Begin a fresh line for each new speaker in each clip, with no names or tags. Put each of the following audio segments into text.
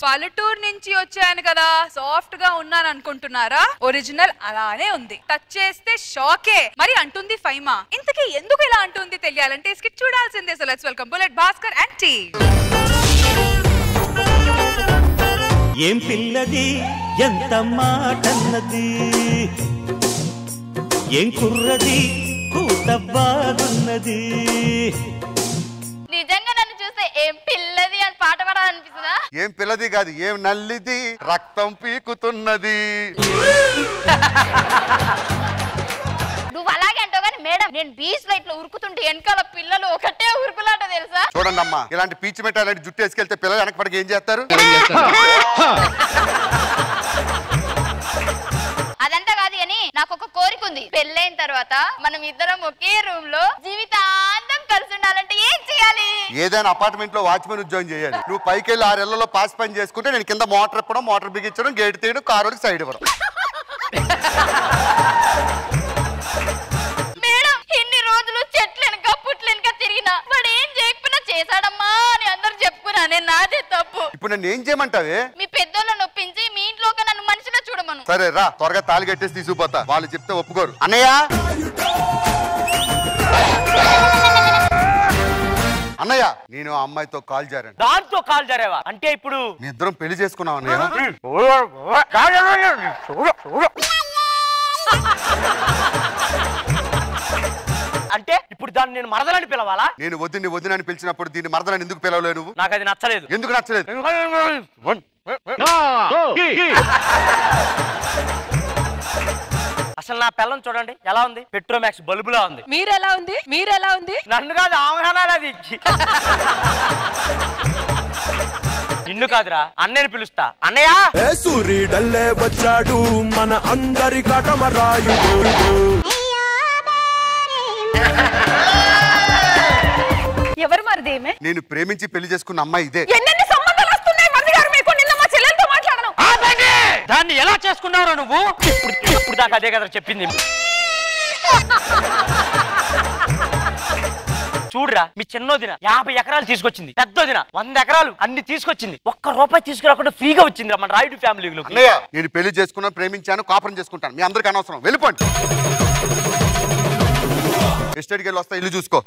పల్లెటూరు నుంచి వచ్చాను కదా సాఫ్ట్ గా ఉన్నాను అనుకుంటున్నారా ఒరిజినల్ అలానే ఉంది టచ్ చేస్తే షాకే మరి అంటుంది ఫైమా ఇంతకీ ఎందుకు ఇలా అంటుంది తెలియాలంటే స్కిట్ చూడాల్సిందే so let's welcome bullet Bhaskar and team
ఏం పిల్లది ఎంత మాటన్నది ఏం కుర్రది కూత బాగున్నది
నిజంగా నన్ను చూస్తే ఏం పిల్లది అని పాట పాడాలనిపిస్తుందా
ఏం పిల్లది కాదు ఏం నల్లిది రక్తం పీకుతున్నది
నువ్వు అలాగే అంటావు కానీ మేడం నేను బీచ్ లో ఇట్లా ఉరుకుతుంటే వెనకాల పిల్లలు ఒకటే ఉరుకులాట తెలుసా
చూడండి అమ్మా ఇలాంటి పీచు మెట్ట అలాంటి జుట్టు వేసుకెళ్తే పిల్లలు వెనక పడికి ఏం చేస్తారు
అదంతా కాదు కానీ నాకు ఒక కోరిక ఉంది పెళ్ళైన తర్వాత మనం ఇద్దరం ఒకే రూమ్ లో జీవితాంతం కలిసి ఉండాలంటే ఏం చేయాలి
ఏదైనా అపార్ట్మెంట్ లో వాచ్మెన్ ఉద్యోగం చేయాలి నువ్వు పైకి వెళ్ళి ఆరేళ్లలో పాస్ పని చేసుకుంటే నేను కింద మోటార్ ఇప్పడం మోటార్ బిగించడం గేట్ తీయడం కారు సైడ్ ఇవ్వడం
మేడం ఇన్ని రోజులు చెట్లు వెనక పుట్లు వెనక తిరిగినా వాడు ఏం చేయకపోయినా చేశాడమ్మా అని అందరు చెప్పుకున్నా నేను నాదే తప్పు
ఇప్పుడు నన్ను ఏం చేయమంటావే
మీ పెద్దోళ్ళని ఒప్పించి మీ ఇంట్లోకి నన్ను మనిషిగా చూడమను
సరే రా త్వరగా తాళి కట్టేసి తీసుకుపోతా వాళ్ళు చెప్తే ఒప్పుకోరు అన్నయ్య అన్నయ్య నేను ఆ అమ్మాయితో కాల్ జారాను
దాంతో కాల్ జరేవా అంటే ఇప్పుడు
మీ ఇద్దరం పెళ్లి చేసుకున్నాం అన్నయ్య
అంటే ఇప్పుడు దాన్ని నేను మరదలని పిలవాలా
నేను వదిని వదినని పిలిచినప్పుడు దీన్ని మరదలని ఎందుకు పిలవలేదు నువ్వు
నాకు అది నచ్చలేదు
ఎందుకు నచ్చలేదు
అసలు నా పిల్లం చూడండి ఎలా ఉంది పెట్రోమాక్స్ బల్బులా ఉంది
మీరెలా ఉంది మీరెలా ఉంది
నన్ను కాదు ఆమె అది నిన్ను కాదురా అన్నయ్యని పిలుస్తా అన్నయ్య
ఏ సూర్యుడల్లే వచ్చాడు మన అందరి కటమరాయుడు
ఎవరు మరిది ఈమె?
నేను ప్రేమించి పెళ్లి చేసుకున్న అమ్మాయి ఇదే
ఎన్నెన్ని సంబంధాలు వస్తున్నాయి మరిది గారు మీకు నిన్న మా చెల్లెలతో మాట్లాడను
దాన్ని ఎలా చేసుకున్నావురా నువ్వు ఇప్పుడు ఇప్పుడు దాకా అదే కదా చెప్పింది చూడురా మీ చిన్నోదిన యాభై ఎకరాలు తీసుకొచ్చింది పెద్దోదిన వంద ఎకరాలు అన్ని తీసుకొచ్చింది ఒక్క రూపాయి తీసుకురాకుండా ఫ్రీగా వచ్చింది మన రాయుడు ఫ్యామిలీలోకి
అన్నయ్య నేను పెళ్లి చేసుకున్నా ప్రేమించాను కాపురం చేసుకుంటాను మీ అందరికి అనవసరం వెళ్ళిపోండి ఎస్టేట్కి వెళ్ళి వస్తా ఇల్లు చూసుకో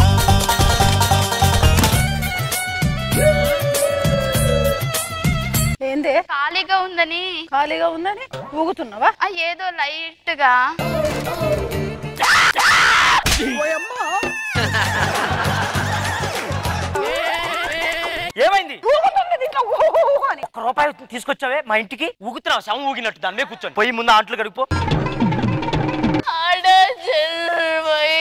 ఏందే
ఖాళీగా ఉందని
ఖాళీగా ఉందని ఊగుతున్నావా
ఆ ఏదో లైట్ గా
ఏమైంది
ఊగుతుంది దీంట్లో ఊ ఊ ఊ అని
ఒక్క రూపాయి తీసుకొచ్చావే మా ఇంటికి ఊగుతున్నావు శవం ఊగినట్టు దాన్నే కూర్చొని పోయి ముందు ఆంట్లు గడుపు
ఆడ చెల్లుపోయి.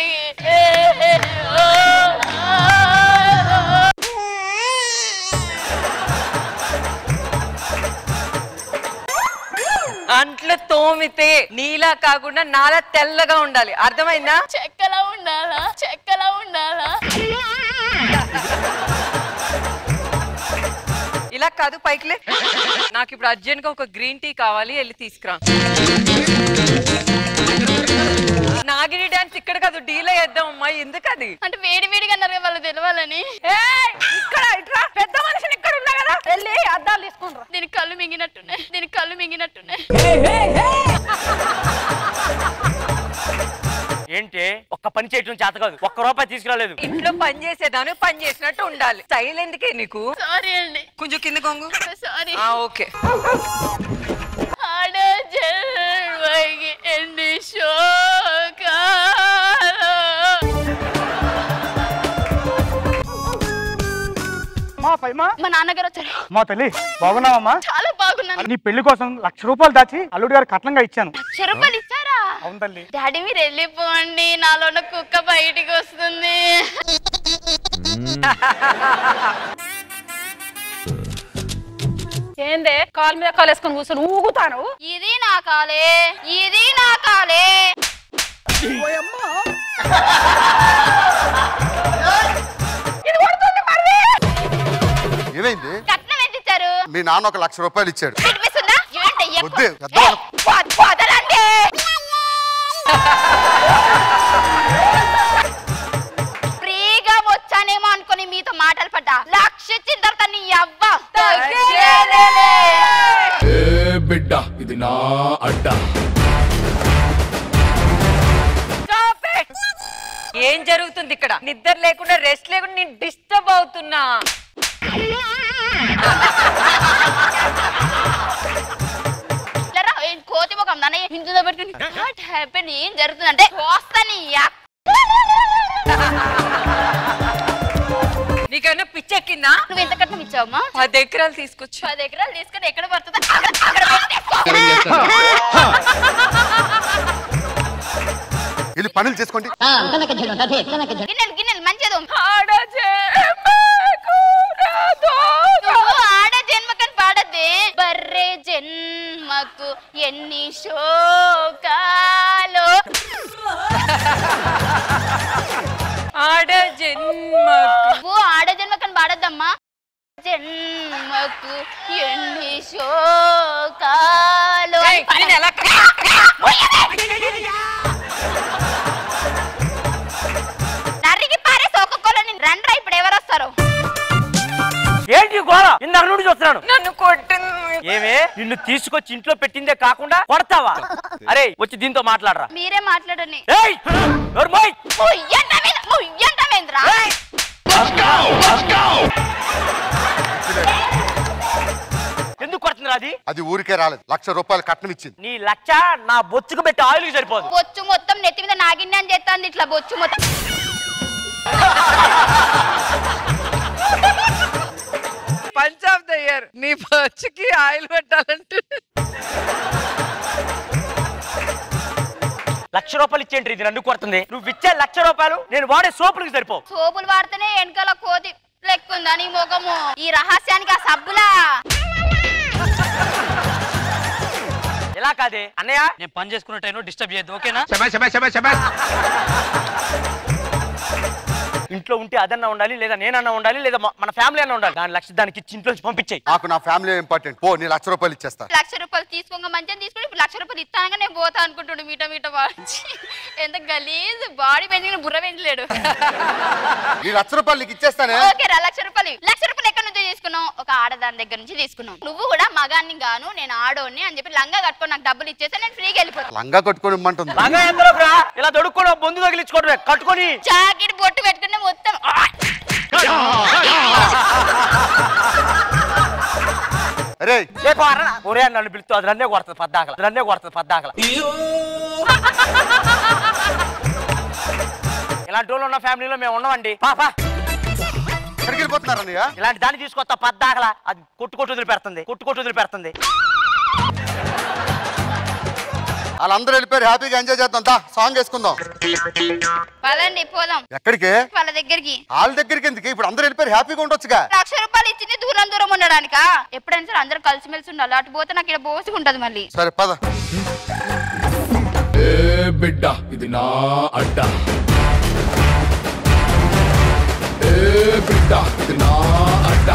అంట్లు తోమితే నీలా కాకుండా నాలా తెల్లగా ఉండాలి అర్థమైందా
చెక్కలా ఉండాలా చెక్కలా ఉండాలా
ఇలా కాదు పైకిలే నాకు ఇప్పుడు అర్జెంట్ గా ఒక గ్రీన్ టీ కావాలి వెళ్ళి తీసుకురా నాగిని డాన్స్ ఇక్కడ కాదు డీల్ వేద్దాం అమ్మా ఎందుకు అది
అంటే వేడి వేడిగా అన్నారు కదా వాళ్ళు తెలవాలని
ఏయ్, ఇక్కడ ఇట్రా పెద్ద మనిషిని ఇక్కడ ఉన్నా కదా వెళ్ళి అద్దాలు తీసుకుని రా
దీని కళ్ళు మింగినట్టున్నాయి దీని కళ్ళు మింగినట్టున్నాయి
ఏంటి ఒక్క పని చేయటం చేత కాదు ఒక్క రూపాయి తీసుకురాలేదు
ఇంట్లో పని చేసేదాన్ని పని చేసినట్టు ఉండాలి స్టైల్ ఎందుకే నీకు
సారీ అండి
కొంచెం కింద కొంగు
సారీ
ఆ, ఓకే
ఆడ చెల్లుపోయి ఎన్ని శోకాలు
మా పైమా
మా నాన్నగారు వచ్చారు
మా తల్లి బాగున్నావమ్మా
చాలా బాగున్నాను
నీ పెళ్లి కోసం లక్ష రూపాయలు దాచి అల్లుడు గారు కట్నంగా ఇచ్చాను
లక్ష రూపాయలు ఇచ్చారా
అవును తల్లి
డాడీ మీరు వెళ్ళిపోండి నాలో ఉన్న కుక్క బయటికి వస్తుంది
ఏందే కాలు మీద కాలు వేసుకొని కూర్చొని ఊగుతాను
ఇది నా కాలే ఇది నా కాలే
ఇది కొడుతుంది మరిది
ఏమైంది
కట్నం ఎంత ఇచ్చారు
మీ నాన్న ఒక లక్ష రూపాయలు ఇచ్చాడు
వినిపిస్తుందా ఏంటి ఎక్కువ-
వద్దే పెద్దవాళ్ళ
వద్- వదలండి ఫ్రీగా వచ్చానేమో అనుకుని మీతో మాటలు పడ్డా లక్ష ఇచ్చిన తర్వాత నీ అవ్వ తగ్గేదేలే.
ఏం జరుగుతుంది ఇక్కడ నిద్ర లేకుండా రెస్ట్ లేకుండా నేను డిస్టర్బ్ అవుతున్నా
లేరా, ఏం కోతి ముఖం నన్ను హిందూలో పెట్టుకుని వాట్ హ్యాపెన్ ఏం జరుగుతుందంటే చూస్తాను
నీకైనా పిచ్చెక్కిందా
నువ్వు ఎంత కట్నం ఇచ్చావమ్మా
పది ఎకరాలు తీసుకొచ్చు
పది ఎకరాలు తీసుకుని ఎక్కడ పడుతుందో అక్కడ అక్కడ పెట్టేసుకో.
వెళ్ళి పనులు చేసుకోండి
గిన్నెలు గిన్నెలు మంచిది
ఆడజేమకురాదో.
నువ్వు ఆడ జన్మకని పాడద్దే బర్రె జన్మకు ఎన్ని శోకాలు
ఆడ జన్మకు
నువ్వు ఆడ జన్మకని పాడద్దమ్మా జన్మకు ఎన్ని శోకాలు అని
ఏయ్, నేను ఎలా
నరికి పారేసి ఒక్కొక్కరు రండ్రా ఇప్పుడు ఎవరు వస్తారు
ఏంటి ఈ గోళ ఇందాక నుండి చూస్తున్నాను
నన్ను కొట్టింది
ఏమే నిన్ను తీసుకొచ్చి ఇంట్లో పెట్టిందే కాకుండా కొడతావా అరే వచ్చి దీంతో మాట్లాడరా
మీరే మాట్లాడండి
ఏయ్ ఎవరు మోయ్?
ముయ్యంటమేంద్ర ముయ్యంటమేంద్ర
ఎందుకు కొడుతున్నారు అది
అది ఊరికే రాలేదు లక్ష రూపాయలు కట్నం ఇచ్చింది
నీ లక్ష నా బొచ్చుకు పెట్టి ఆయిల్ సరిపోదు
బొచ్చు మొత్తం నెత్తి మీద నాగిన్ని అని చేస్తాంది ఇట్లా బొచ్చు మొత్తం
పంచ్ ఆఫ్ ద ఇయర్ నీ పచ్చికి ఆయిల్ పెట్టాలంటే
లక్ష రూపాయలు ఇచ్చేంటి ఇది నన్ను కొడుతుంది నువ్వు ఇచ్చే లక్ష రూపాయలు నేను వాడే సోపులకు సరిపో
సోపులు వాడితేనే వెనకాల కోతి లెక్కుందా నీ ముఖము ఈ రహస్యానికి ఆ సబ్బులా
ఎలా కాదే అన్నయ్య
నేను పని చేసుకున్న టైంలో డిస్టర్బ్ చేయొద్దు ఓకేనా
ఇంట్లో ఉంటే అదన్నా ఉండాలి లేదా నేనన్నా ఉండాలి లేదా మ- మన ఫ్యామిలీ అన్న ఉండాలి దాని లక్ష దానికి ఇచ్చి ఇంట్లో నుంచి పంపించేయి
నాకు నా ఫ్యామిలీ ఇంపార్టెంట్ పో నీ లక్ష రూపాయలు ఇచ్చేస్తా
లక్ష రూపాయలు తీసుకోగా మంచిగా తీసుకుని ఇప్పుడు లక్ష రూపాయలు ఇస్తానగా నేను పోతా అనుకుంటుండు మీట మీట వాడి ఎంత గలీజ్ బాడీ పెంచుకుని బుర్ర పెంచలేడు
నీ లక్ష రూపాయలు నీకు ఇచ్చేస్తానే
ఓకే రా లక్ష రూపాయలు ఇవ్వు. లక్ష రూపాయలు ఎక్కడి నుంచి తీసుకున్నావు ఒక ఆడదాని దగ్గర నుంచి తీసుకున్నావు నువ్వు కూడా మగాన్ని గాను నేను ఆడోని అని చెప్పి లంగా కట్టుకొని నాకు డబ్బులు ఇచ్చేస్తే నేను ఫ్రీగా వెళ్ళిపోతాను
లంగా కొట్టుకొని ఇమ్మంటుంది
బాగా ఎందరూ రా ఇలా దొడుక్కోవడం బొందు తగిలించుకోవడమే కట్టుకొని
జాకెట్ బొట్టు పెట్టుకుని మొత్తం
అరే
ఏ కోరనా? ఒరే అని నన్ను పిలుస్తూ అది నన్నే కొడుతుంది పద్దాకల నన్నే కొడుతుంది పద్దాకల ఇలాంటి వాళ్ళు ఉన్న ఫ్యామిలీలో మేము ఉన్నామండి పాపా
ఎక్కడికి వెళ్ళిపోతున్నారన్నయ్య
ఇలాంటి దాన్ని తీసుకొస్తా పద్దాకల అది కొట్టు కొట్టు వదిలి పెడుతుంది కొట్టు కొట్టు వదిలి పెడుతుంది
వాళ్ళందరూ వెళ్ళిపోయారు హ్యాపీగా ఎంజాయ్ చేద్దాం దా సాంగ్ వేసుకుందాం
పదండి పోదాం
ఎక్కడికి
వాళ్ళ దగ్గరికి
వాళ్ళ దగ్గరికి ఎందుకు ఇప్పుడు అందరూ వెళ్ళిపోయారు హ్యాపీగా ఉండొచ్చుగా
లక్ష రూపాయలు ఇచ్చింది దూరం దూరం ఉండడానికా ఎప్పుడైనా సరే అందరూ కలిసిమెలిసి ఉండాలి అటు పోతే నాకు ఇక్కడ బోసి ఉంటది మళ్ళీ
సరే పద
ఏ బిడ్డ ఇది నా అడ్డ ఏ బిడ్డ ఇది నా అడ్డ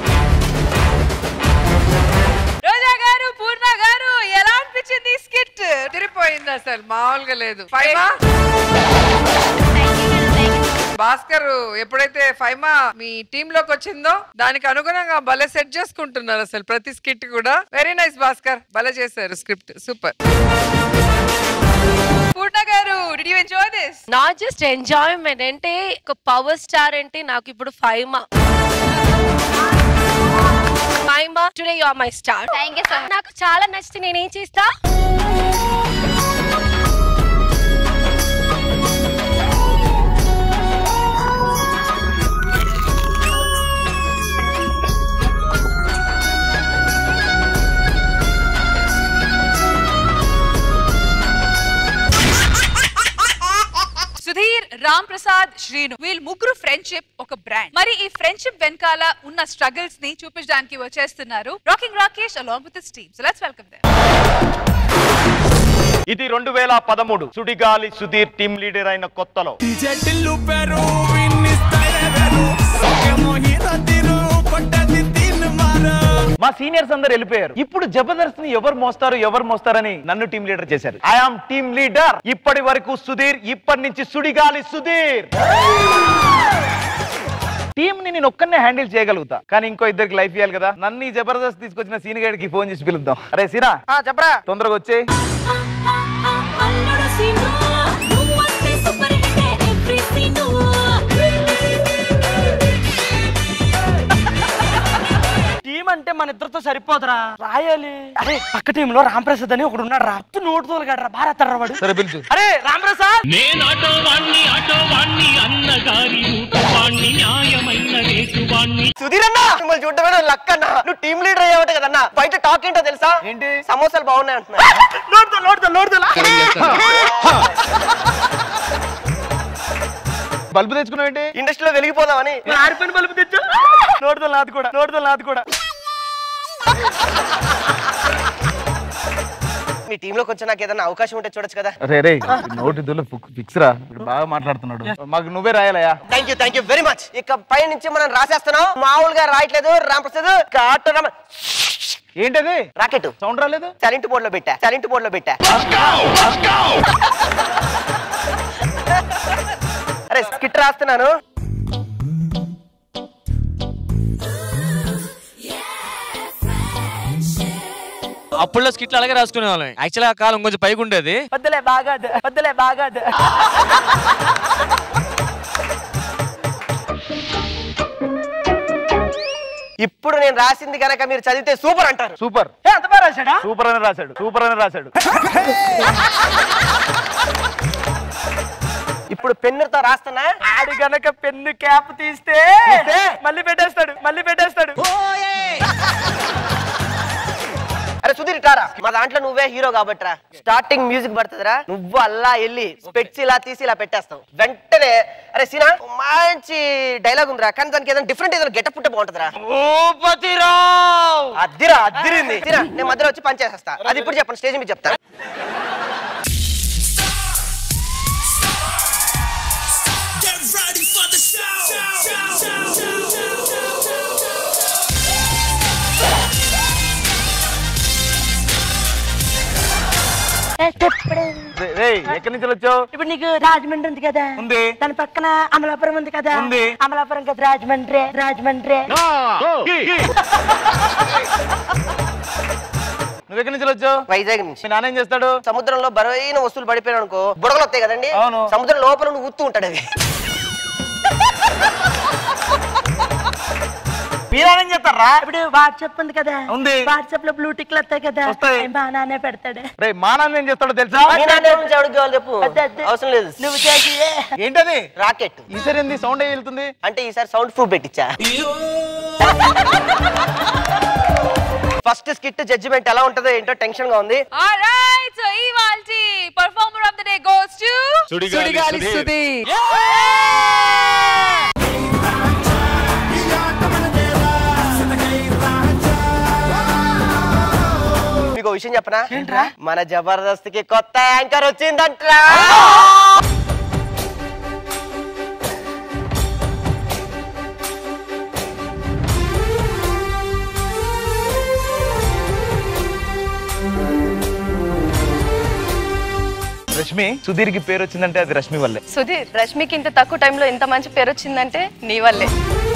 రోజా గారు పూర్ణ గారు ఎలా అనిపించింది ఈ స్కిట్ తిరిపోయింది అసలు మామూలుగా లేదు ఫైమా భాస్కర్ ఎప్పుడైతే ఫైమా మీ టీమ్ లోకి వచ్చిందో దానికి అనుగుణంగా భలే సెట్ చేసుకుంటున్నారు అసలు ప్రతి స్కిట్ కూడా వెరీ నైస్ భాస్కర్ భలే చేశారు స్క్రిప్ట్ సూపర్ పూర్ణ గారు did you enjoy this
not just enjoyment అంటే ఒక పవర్ స్టార్ అంటే నాకు ఇప్పుడు ఫైవ్ మా ఫైవ్ మా today you are my star
thank you so much
నాకు చాలా నచ్చితే నేనేం చేస్తా
సుధీర్ రామ్ ప్రసాద్ శ్రీను వీళ్ళు ముగ్గురు ఫ్రెండ్షిప్ ఒక బ్రాండ్ మరి ఈ ఫ్రెండ్షిప్ వెనకాల ఉన్న స్ట్రగుల్స్ ని చూపించడానికి వచ్చేస్తున్నారు rocking Rakesh along with team so let's welcome them
ఇది రెండు వేల పదమూడు సుడిగాలి సుధీర్ టీం లీడర్ అయిన కొత్తలో
టిల్లు పెరు విన్నిస్తారే వెరు సొకెమో హీరో తిరు కొట్టది తిన్ మారు
మా సీనియర్స్ అందరు వెళ్ళిపోయారు ఇప్పుడు జబర్దస్త్ ని ఎవరు మోస్తారు ఎవరు మోస్తారని నన్ను టీం లీడర్ చేశారు ఐఆమ్ టీం లీడర్ ఇప్పటి వరకు సుధీర్ ఇప్పటి నుంచి సుడిగాలి సుధీర్ టీం ని నేను ఒక్కనే హ్యాండిల్ చేయగలుగుతా కానీ ఇంకో ఇద్దరికి లైఫ్ ఇవ్వాలి కదా నన్ను ఈ జబర్దస్త్ తీసుకొచ్చిన సీన్ గడికి ఫోన్ చేసి పిలుద్దాం అరే సీనా
చెప్పరా
తొందరగా వచ్చే
అల్లుడు సీను నువ్వు వస్తే సూపర్ హిట్ ఎవ్రీ
మన ఇద్దరితో సరిపోదురా రాయాలి అరే పక్క టీంలో రాంప్రసాద్ అని ఒకడు ఉన్నాడు రా నోటు తోలుగాడు రా భారత వాడు
సరే పిలుచు
అరే రాంప్రసాద్
నేను ఆటో వాణ్ణి ఆటో వాణ్ణి అన్నగారి రూపవాణ్ణి న్యాయమైన రేసువాణ్ణి
సుధీర్ అన్న మిమ్మల్ని చూడడమే లక్ అన్న నువ్వు టీమ్ లీడర్ అయ్యావట కదన్నా బయట టాక్ ఏంటో తెలుసా ఏంటి సమోసాలు బాగున్నాయి అంటున్నా
నోడుతో నోడుతో నోడుతో
బల్బు తెచ్చుకున్నావు ఏంటి
ఇండస్ట్రీలో వెలిగిపోదామని
ఆరిపోయిన బలుపు తెచ్చు నోడుతో నాది కూడా నోడుతో నాది కూడా
మీ టీమ్ లోకి వచ్చి నాకు ఏదైనా అవకాశం ఉంటే చూడొచ్చు కదా
రే రే నోటి దుల్ల ఫిక్స్ రా వీడు బాగా మాట్లాడుతున్నాడు మాకు నువ్వే రాయాలయా
thank you thank you very much ఇక పై నుంచి మనం రాసేస్తున్నాం మామూలుగా రాయట్లేదు రాంప్రసాద్ ఇక ఆటో రామ
ఏంటది
రాకెట్
సౌండ్ రాలేదు
సైలెంట్ బోర్డ్ లో పెట్టా సైలెంట్ బోర్డ్ లో పెట్టా అరే స్కిట్ రాస్తున్నాను
అప్పుడులో స్కిట్లు అలాగే రాసుకునే వాళ్ళం యాక్చువల్గా ఆ కాలం కొంచెం పైకి ఉండేది
వద్దులే బాగా వద్దులే బాగా
ఇప్పుడు నేను రాసింది కనుక మీరు చదివితే సూపర్ అంటారు
సూపర్
అంత బాగా రాశాడా
సూపర్ అని రాశాడు సూపర్ అని రాశాడు
ఇప్పుడు పెన్నుతో రాస్తున్నా
ఆడి గనక పెన్ను క్యాప్ తీస్తే మళ్ళీ పెట్టేస్తాడు మళ్ళీ పెట్టేస్తాడు
అరే సుధీర్ ఇటారా మా దాంట్లో నువ్వే హీరో కాబట్టిరా స్టార్టింగ్ మ్యూజిక్ పడుతుందిరా నువ్వు అల్లా వెళ్ళి స్పెట్స్ ఇలా తీసి ఇలా పెట్టేస్తావు వెంటనే అరే సీనా మంచి డైలాగ్ ఉందిరా కానీ దానికి ఏదైనా డిఫరెంట్ ఏదైనా గెటప్ పుట్టే బాగుంటుందిరా
భూపతిరావు
అద్దిరా అద్దిరింది సీనా నేను మధ్యలో వచ్చి పని చేసేస్తా అది ఇప్పుడు చెప్పండి స్టేజ్ మీద చెప్తా
Get ready for the
రే- రేయ్ ఎక్కడి నుంచి వచ్చావు
ఇప్పుడు నీకు రాజమండ్రి ఉంది కదా
ఉంది
దాని పక్కన అమలాపురం ఉంది కదా
ఉంది.
అమలాపురం కదా రాజమండ్రి రాజమండ్రి
నువ్వు ఎక్కడి నుంచి వచ్చావు
వైజాగ్ నుంచి
మీ నాన్న ఏం చేస్తాడు
సముద్రంలో బరువైన వస్తువులు పడిపోయాడు అనుకో బుడగలు వస్తాయి కదండి
అవును.
సముద్రం లోపల నువ్వు ఊత్తూ ఉంటాడు అది
మీరేం చెప్తారా
ఇప్పుడు వాట్సాప్ ఉంది కదా
ఉంది.
వాట్సాప్ లో బ్లూ టిక్లు వస్తాయి కదా
వస్తాయి.
అవి మా నాన్నే పెడతాడు
రే మా నాన్న ఏం చేస్తాడో తెలుసా
మీ నాన్న గురించి ఎవరికి కావాలి చెప్పు
అదే, అదే.
అవసరం లేదు
నువ్వు చేసి
ఏంటది
రాకెట్
ఈసారి ఏంది సౌండ్ వెళ్తుంది
అంటే ఈసారి సౌండ్ ప్రూఫ్ పెట్టించా ఫస్ట్ స్కిట్ జడ్జిమెంట్ ఎలా ఉంటుందో ఏంటో టెన్షన్ గా ఉంది
ఆల్రైట్ సో ఈ వాల్టి performer of the day goes to
Sudigali Sudheer
మీకు ఒక విషయం చెప్పనా మన జబర్దస్త్ కి కొత్త యాంకర్ వచ్చిందంట్రా
రష్మి సుధీర్కి పేరు వచ్చిందంటే అది రష్మి వల్లే
సుధీర్ రష్మికి ఇంత తక్కువ టైంలో ఇంత మంచి పేరు వచ్చిందంటే నీ వల్లే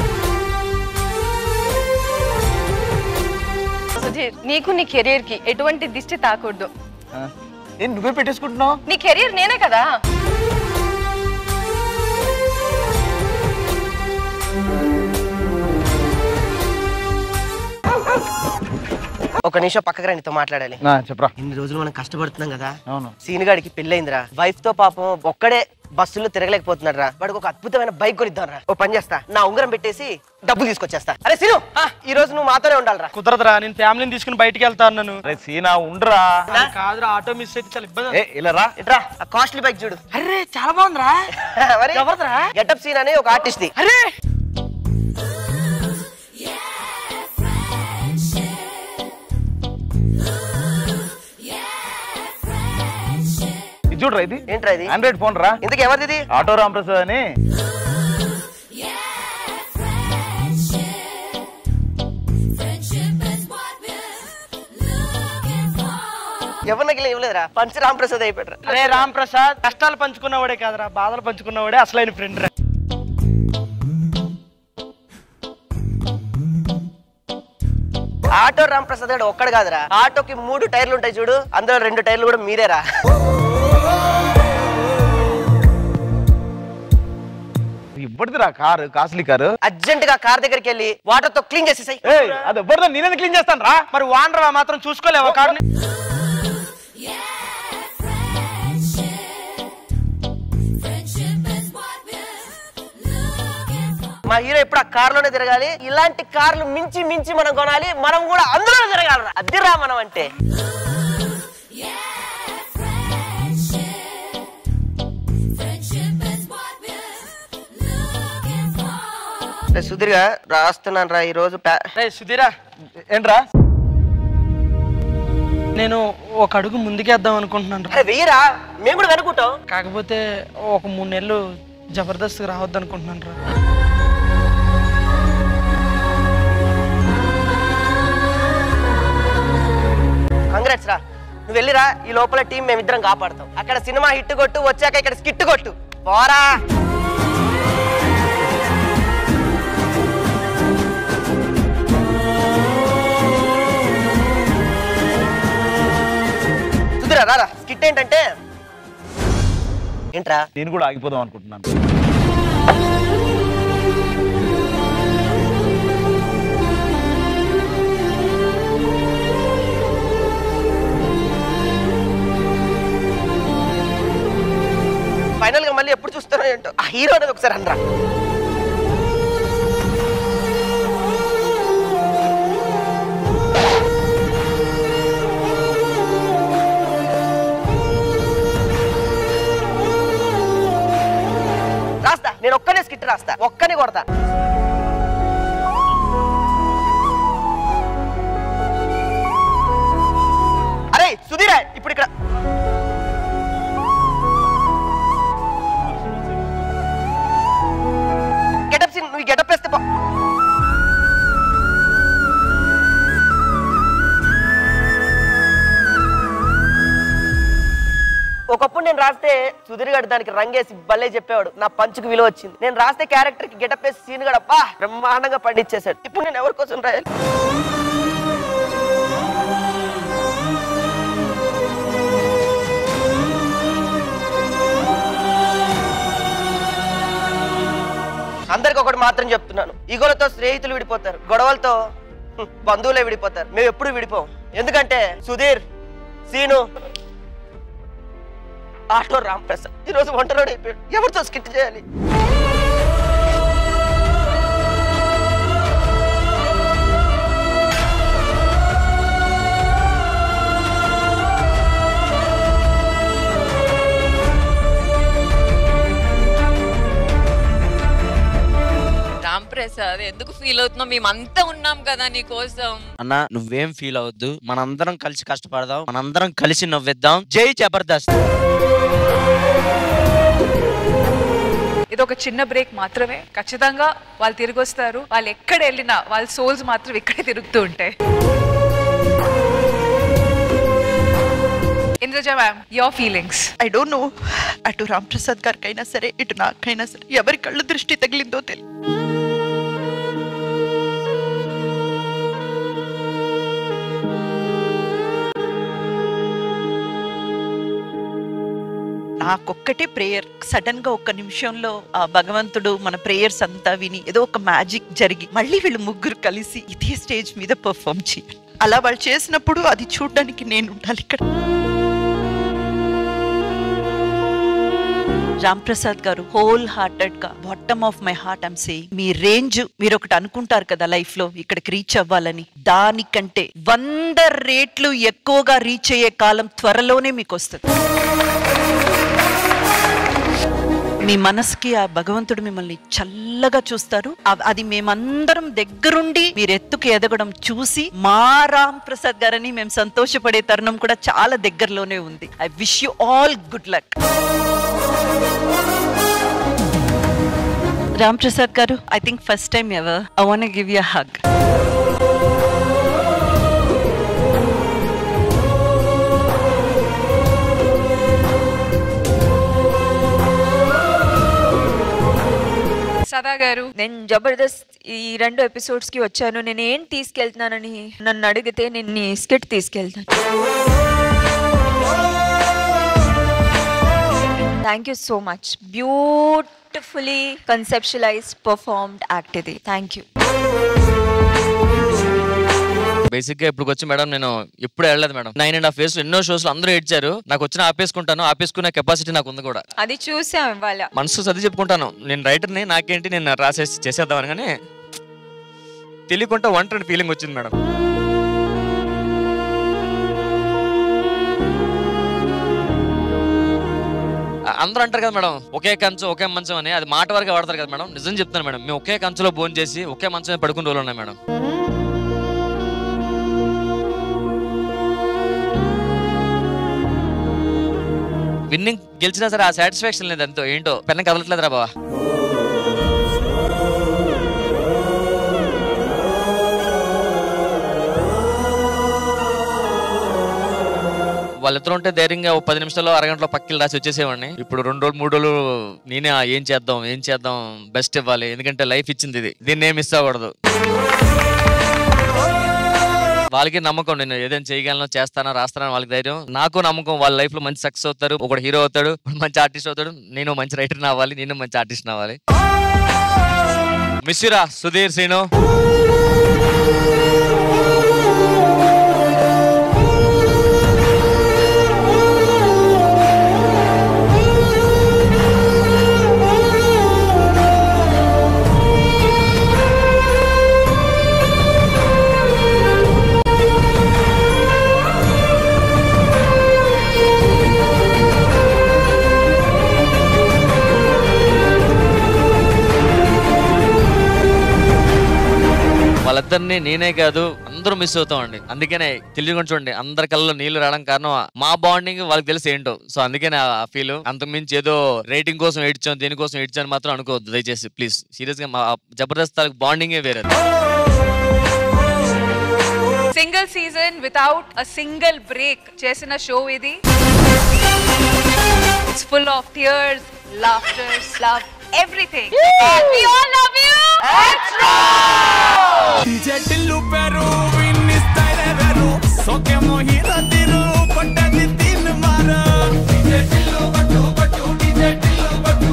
సుధీర్ నీకు నీ కెరీర్ కి ఎటువంటి దిష్టి తాకూడదు
ఆ, ఏం నువ్వే పెట్టేసుకుంటున్నావు
నీ కెరీర్ నేనే కదా
ఒక నిమిషం పక్కకు రండితో మాట్లాడాలి
ఆ, చెప్పరా
ఇన్ని రోజులు మనం కష్టపడుతున్నాం కదా
అవును
సీన్ గాడికి పెళ్ళైందిరా వైఫ్ తో పాపం ఒక్కడే బస్సులో తిరగలేకపోతున్నాడు రా వాడికి ఒక అద్భుతమైన బైక్ కొనిద్దాం రా ఓ పని చేస్తా నా ఉంగరం పెట్టేసి డబ్బులు తీసుకొచ్చేస్తా అరే సీను ఈ రోజు నువ్వు మాతోనే ఉండాలిరా
కుదరదురా నేను ఫ్యామిలీని తీసుకుని బయటికి వెళ్తాను నన్ను
రే సీనా ఉండరా
కాదురా ఆటో మిస్ అయితే చాలా ఇబ్బంది
ఏ ఇలా రా
ఇట్రా ఆ కాస్ట్లీ బైక్ చూడు
అరే చాలా బాగుందిరా
మరి
ఎవరిదిరా?
గెటప్ సీన్ అని ఒక ఆర్టిస్ట్ ది
అరే
ఇది చూడరా ఇది
ఏంట్రా ఇది
ఆండ్రాయిడ్ ఫోన్ రా
ఇంతకు ఎవరిది
ఆటో రాంప్రసాద్ అని
ఎవరికి ఇవ్వలేదురా పంచ రాంప్రసాద్ అయిపోయాడు
అరే రామ్ ప్రసాద్ కష్టాలు పంచుకున్నవాడే కాదురా బాధలు పంచుకున్నవాడే అసలైన ఫ్రెండ్ రా
ఆటో రాంప్రసాద్ గారు ఒక్కడు కాదురా ఆటోకి మూడు టైర్లు ఉంటాయి చూడు అందులో రెండు టైర్లు కూడా మీరేరా
ఎవరిదిరా కారు కాస్ట్లీ కారు
అర్జెంట్ గా కార్ దగ్గరికి వెళ్ళి వాటర్ తో క్లీన్ చేసేసాయి
ఏయ్, అది ఎవరిదో నేనే క్లీన్ చేస్తాను రా
మరి వానర్ మాత్రం చూసుకోలేవా కార్ని
మా హీరో ఇప్పుడు ఆ కార్ లోనే తిరగాలి ఇలాంటి కార్లు మించి మించి మనం కొనాలి మనం కూడా అందులోనే తిరగాలి అదిరా మనం అంటే రే సుధీర్గా రాస్తున్నాను రా ఈ రోజు ప్యా-
సుధీరా
ఏంట్రా
నేను ఒక అడుగు ముందుకేద్దాం అనుకుంటున్నాను
అరే వెయ్యరా మేము కూడా వెనుకుంటాం
కాకపోతే ఒక మూడు నెలలు జబర్దస్త్ రావద్దు అనుకుంటున్నాను రా
కంగ్రాట్స్ రా నువ్వు వెళ్ళిరా ఈ లోపల టీం మేమిద్దరం కాపాడతాం అక్కడ సినిమా హిట్ కొట్టు వచ్చాక ఇక్కడ స్కిట్ కొట్టు పోరా సుధీరా రారా స్కిట్ ఏంటంటే ఏంట్రా
నేను కూడా ఆగిపోదాం అనుకుంటున్నాను
ఫైనల్ గా మళ్ళీ ఎప్పుడు చూస్తానో ఏంటో ఆ హీరో అనేది ఒకసారి అనరా రాస్తా నేను ఒక్కనే స్కిట్ రాస్తా ఒక్కనే కొడతా అరే సుధీరా ఇప్పుడు ఇక్కడ గెటప్ సీన్ నువ్వు గెటప్ వేస్తే పో ఒకప్పుడు నేను రాస్తే సుధీర్ గారు దానికి రంగేసి భలే చెప్పేవాడు నా పంచుకు విలువ వచ్చింది నేను రాస్తే క్యారెక్టర్ కి గెటప్ వేసి సీన్ కూడా బా బ్రహ్మాండంగా పండించేశాడు ఇప్పుడు నేను ఎవరి కోసం రాయాలి అందరికి ఒకటి మాత్రం చెప్తున్నాను ఈగోలతో స్నేహితులు విడిపోతారు గొడవలతో హ్మ్, బంధువులే విడిపోతారు మేము ఎప్పుడు విడిపోం ఎందుకంటే సుధీర్ సీను ఆటో రాంప్రసాద్ ఈరోజు వంటలోనే అయిపోయాడు ఎవరితో స్కిట్ చేయాలి
రామ్ ప్రసాద్ ఎందుకు ఫీల్ అవుతున్నావు మేమంతా ఉన్నాం కదా నీ కోసం
అన్న నువ్వేం ఫీల్ అవద్దు మనందరం కలిసి కష్టపడదాం మనందరం కలిసి నవ్విద్దాం జై జబర్దస్త్
ఇది ఒక చిన్న బ్రేక్ మాత్రమే ఖచ్చితంగా వాళ్ళు తిరిగి వస్తారు వాళ్ళు ఎక్కడ వెళ్ళినా వాళ్ళ సోల్స్ మాత్రం ఇక్కడే తిరుగుతూ ఉంటాయి Indraja ma'am your feelings
I don't know అటు రామ్ ప్రసాద్ గారికైనా సరే ఇటు నాకైనా సరే ఎవరి కళ్ళు దృష్టి తగిలిందో తెలియదు నాకొక్కటే ప్రేయర్ సడన్ గా ఒక్క నిమిషంలో ఆ భగవంతుడు మన ప్రేయర్స్ అంతా విని ఏదో ఒక మ్యాజిక్ జరిగి మళ్ళీ వీళ్ళు ముగ్గురు కలిసి ఇదే స్టేజ్ మీద పర్ఫామ్ చేయాలి అలా వాళ్ళు చేసినప్పుడు అది చూడడానికి నేను ఉండాలి ఇక్కడ రామ్ ప్రసాద్ గారు హోల్ హార్టెడ్ గా bottom of my heart I'm say మీ రేంజ్ మీరు ఒకటి అనుకుంటారు కదా లైఫ్ లో ఇక్కడికి రీచ్ అవ్వాలని దానికంటే వంద రేట్లు ఎక్కువగా రీచ్ అయ్యే కాలం త్వరలోనే మీకు వస్తుంది మీ మనసుకి ఆ భగవంతుడు మిమ్మల్ని చల్లగా చూస్తారు అ- అది మేమందరం దగ్గరుండి మీరు ఎత్తుకు ఎదగడం చూసి మా రామ్ ప్రసాద్ గారని మేము సంతోషపడే తరుణం కూడా చాలా దగ్గరలోనే ఉంది I wish you all good luck Ram Prasad garu I think first time ever I want give you hug
Sada garu
నేను జబర్దస్త్ ఈ రెండు ఎపిసోడ్స్ కి వచ్చాను నేను ఏం తీసుకెళ్తున్నానని నన్ను అడిగితే నేను నీ స్కిట్ తీసుకెళ్తాను thank you so much beautifully conceptualised performed act ఇది థ్యాంక్ యూ
బేసిక్ గా ఇప్పుడు వచ్చి మేడం నేను ఎప్పుడు వెళ్ళలేదు madam nine and half years ఎన్నో షోస్ లో అందరూ ఏడ్చారు నాకు వచ్చిన ఆపేసుకుంటాను ఆపేసుకునే కెపాసిటీ నాకు ఉంది కూడా
అది చూసాం ఇవాళ
మనసు సర్ది చెప్పుకుంటాను నేను రైటర్ని నాకేంటి నేను రాసేసి చేసేద్దామని కానీ తెలియకుండా ఒంటరి ఫీలింగ్ వచ్చింది మేడం ఆ, అందరూ అంటారు కదా మేడం ఒకే కంచం ఒకే మంచం అని అది మాట వరకు వాడతారు కదా మేడం నిజం చెప్తాను మేడం మేము ఒకే కంచంలో భోజనం చేసి ఒకే మంచం మీద పడుకునే రోజులు ఉన్నాయి మేడం విన్నింగ్ గెలిచినా సరే ఆ సాటిస్ఫాక్షన్ లేదు ఎంతో ఏంటో పెన్న కదలట్లేదురా బావా వాళ్ళిద్దరు ఉంటే ధైర్యంగా ఒక పది నిమిషాల్లో అరగంటలో పక్కిలు రాసి వచ్చేసేవాడిని ఇప్పుడు రెండు రోజులు మూడు రోజులు నేనే ఆ ఏం చేద్దాం ఏం చేద్దాం బెస్ట్ ఇవ్వాలి ఎందుకంటే లైఫ్ ఇచ్చింది ఇది దీన్ని ఏమి మిస్ అవ్వకూడదు వాళ్ళకి నమ్మకం నేను ఏదైనా చేయగలను చేస్తానా రాస్తానని వాళ్ళకి ధైర్యం నాకు నమ్మకం వాళ్ళ లైఫ్ లో మంచి సక్సెస్ అవుతారు ఒకడు హీరో అవుతాడు ఒకడు మంచి ఆర్టిస్ట్ అవుతాడు నేను మంచి రైటర్ అవ్వాలి నేను మంచి ఆర్టిస్ట్ అవ్వాలి మిస్సురా సుధీర్ శ్రీను వాళ్ళిద్దరిని నేనే కాదు అందరూ మిస్ అవుతాం అండి అందుకనే తెలియకుండా చూడండి అందరి కళ్ళలో నీళ్లు రావడం కారణం మా బాండింగ్ వాళ్ళకి తెలిసి ఏంటో సో అందుకనే ఆ ఫీల్ అంతకుమించి ఏదో రేటింగ్ కోసం ఏడ్చాం దేనికోసం ఏడ్చాను మాత్రం అనుకోవద్దు దయచేసి ప్లీజ్ సీరియస్ గా మా జబర్దస్త్ బాండింగే వేరే
single season without a single break చేసిన షో ఇది it's full of tears laughters love everything we all love you
DJ Tillu పేరు విన్ని స్టైల్ వేరు సోకే మోహిర తిరు పట్టది తిన్ మార DJ టిల్లు పట్టు పట్టు DJ టిల్లు పట్టు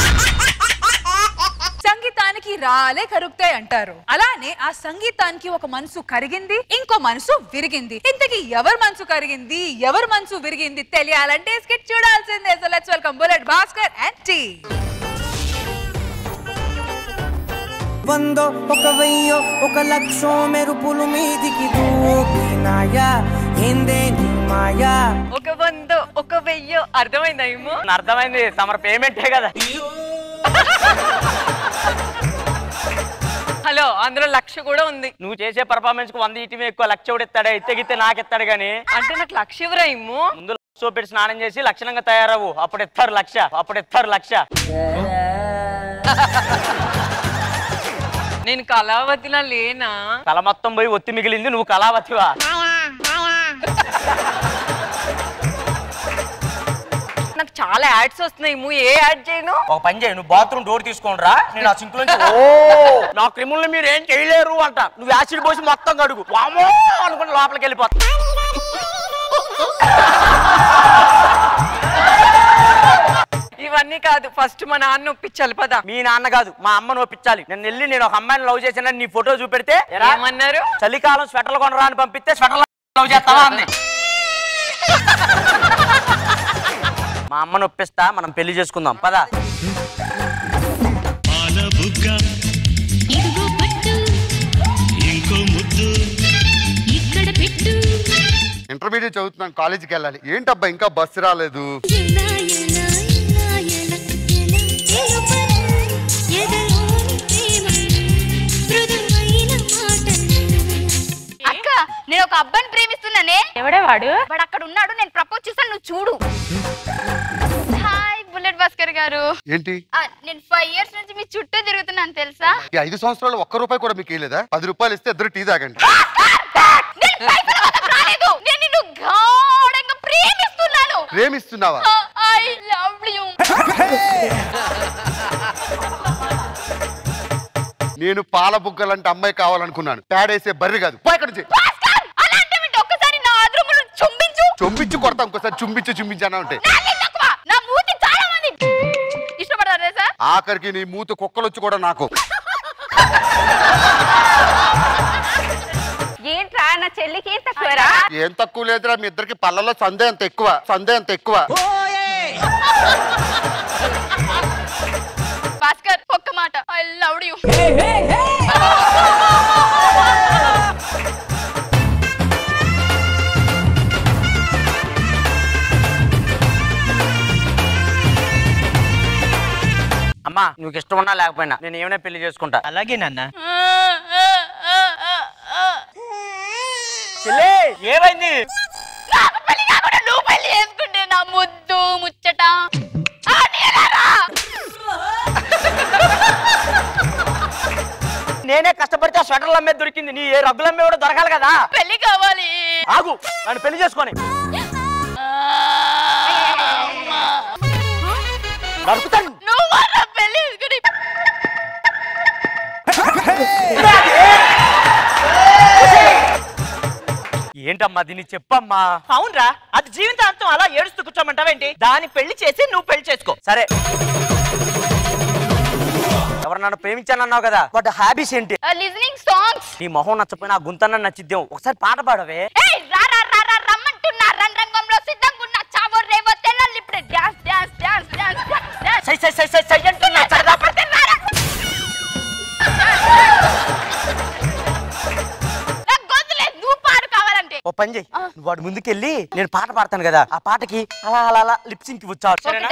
సంగీతానికి రాలే కరుగుతాయి అంటారు అలానే ఆ సంగీతానికి ఒక మనసు కరిగింది ఇంకో మనసు విరిగింది ఇంతకీ ఎవరి మనసు కరిగింది ఎవరి మనసు విరిగింది తెలియాలంటే స్కిట్ చూడాల్సిందే so let's welcome bullet Bhaskar and టీ
వందో ఒక వెయ్యో ఒక లక్షో మెరుపులు మీదికి దూకినాయా ఏందే నీ మాయా
ఒక వంద ఒక వెయ్యో అర్థమైందా ఏమో
అర్థమైంది తమర పేమెంటే కదా
హలో అందులో లక్ష కూడా ఉంది
నువ్వు చేసే పర్ఫార్మెన్స్ కు వంద ఇటీవే ఎక్కువ లక్ష కూడా ఇస్తాడు ఎత్తగితే నాకు ఇస్తాడు గానీ
అంటే నాకు లక్ష ఇవ్వరా ఇమ్ము
ముందు లక్ష పెట్టి స్నానం చేసి లక్షణంగా తయారవు అప్పుడు ఇస్తారు లక్ష అప్పుడు ఇస్తారు లక్ష
నేను కళావతిలా లేనా
తల మొత్తం పోయి ఒత్తి మిగిలింది నువ్వు కళావతివా
నాకు చాలా యాడ్స్ వస్తున్నాయి ఇమ్ము ఏ యాడ్ చేయను
ఒక పని చేయి నువ్వు బాత్రూమ్ డోర్ తీసుకొని రా నేను ఆ సింక్ నుంచి ఓ నా క్రిములు మీరు ఏం చేయలేరు అంట నువ్వు యాసిడ్ పోసి మొత్తం కడుగు వామో అనుకుని లోపలికి వెళ్ళిపోతా
ఇవన్నీ కాదు ఫస్ట్ మా నాన్న ఒప్పించాలి పద
మీ నాన్న కాదు మా అమ్మను ఒప్పించాలి నేను వెళ్ళి నేను ఒక అమ్మాయిని లవ్ చేశానని నీ ఫోటో చూపెడితే ఎరా?
ఏమన్నారు
చలికాలం స్వెటర్లు కొనరా అని పంపిస్తే స్వెటర్లు లవ్ చేస్తావా అంది మా అమ్మను ఒప్పిస్తా మనం పెళ్లి చేసుకుందాం పదా
పాల బుగ్గ ఇంకో ముద్దు ఇక్కడ పెట్టు
ఇంటర్మీడియట్ చదువుతున్నాను కాలేజీకి వెళ్ళాలి ఏంటబ్బా ఇంకా బస్సు రాలేదు
అక్క నేను ఒక అబ్బాయిని ప్రేమిస్తున్నానే ఎవడే వాడు వాడు అక్కడ ఉన్నాడు నేను ప్రపోజ్ చేస్తాను నువ్వు చూడు హాయ్ బుల్లెట్ భాస్కర్ గారు
ఏంటి
ఆ, నేను ఫైవ్ ఇయర్స్ నుంచి మీ చుట్టూ తిరుగుతున్నాను తెలుసా
ఈ ఐదు సంవత్సరాలు ఒక్క రూపాయి కూడా మీకు ఇవ్వలేదా పది రూపాయలు ఇస్తే ఇద్దరు టీ తాగండి
నేను పైసలు కోసం రాలేదు నేను నిన్ను గాఢంగా ప్రేమిస్తున్నాను
ప్రేమిస్తున్నావా
ఐ లవ్ యు
నేను పాల బుగ్గలంటే అమ్మాయి కావాలనుకున్నాను పేడేసే బర్రి కాదు పో ఇక్కడి నుంచి
అలాంటి ఒక్కసారి నా అదురుములు చుంబించు
చొంపించి కొడతా ఇంకోసారి చుంపించి చుంపించానా ఉంటే
నాకే తక్కువ నా మూతి చాలా మంది
ఆఖరికి నీ మూతి కుక్కలు వచ్చి కూడా నాకు
ఏంట్రా నా చెల్లికి ఏం తక్కువరా
ఏం తక్కువ లేదురా మీ ఇద్దరికి పళ్ళలో సందే అంత ఎక్కువ సందే అంత ఎక్కువ
భాస్కర్ ఒక్క మాట ఐ లవ్ యూ
అమ్మా నీకు ఇష్టం ఉన్నా లేకపోయినా నేను ఏమైనా పెళ్లి చేసుకుంటా
అలాగే నాన్న
చెల్లే ఏమైంది
నాకు పెళ్లి కాకుండా నువ్వు పెళ్లి చేసుకుంటే నా ముద్దు ముచ్చట ఆ, నీలారా?
నేనే కష్టపడితే ఆ స్వెటర్ల మీద దొరికింది నీ ఏ రగ్గుల మీద కూడా దొరకాలి కదా
పెళ్లి కావాలి
ఆగు నన్ను పెళ్లి చేసుకొని నరుకుతాను
నువ్వు నా పెళ్లి చేసుకుని
ఏంటమ్మా దీన్ని చెప్పమ్మా
అవునరా అది జీవితాంతం అలా ఏడుస్తూ కూర్చోమంటావేంటి దాని పెళ్లి చేసి నువ్వు పెళ్లి చేసుకో
సరే ఎవరు నన్ను ప్రేమించానన్నావు కదా వాటి హ్యాబీస్ ఏంటి
లిజనింగ్ సాంగ్స్
నీ మొహం నచ్చపోయినా ఆ గుంతన్న నచ్చిద్దాం ఒకసారి పాట పాడవే
ఏయ్ రా రా రా రా రమ్మంటున్నా రన్ రంగంలో సిద్ధంగా ఉన్న చావో రేవో తెల్లాలి ఇప్పుడే dance dance dance dance dance
సై సై సై సై సై అంటున్నా సరదా పడితే
నాకు గొంతులేదు నువ్వు పాడు కావాలంటే
ఓ పని చెయ్యి నువ్వు వాడి ముందుకెళ్ళి నేను పాట పాడతాను కదా ఆ పాటకి అలా అలా అలా లిప్సింగ్ వచ్చావు సరేనా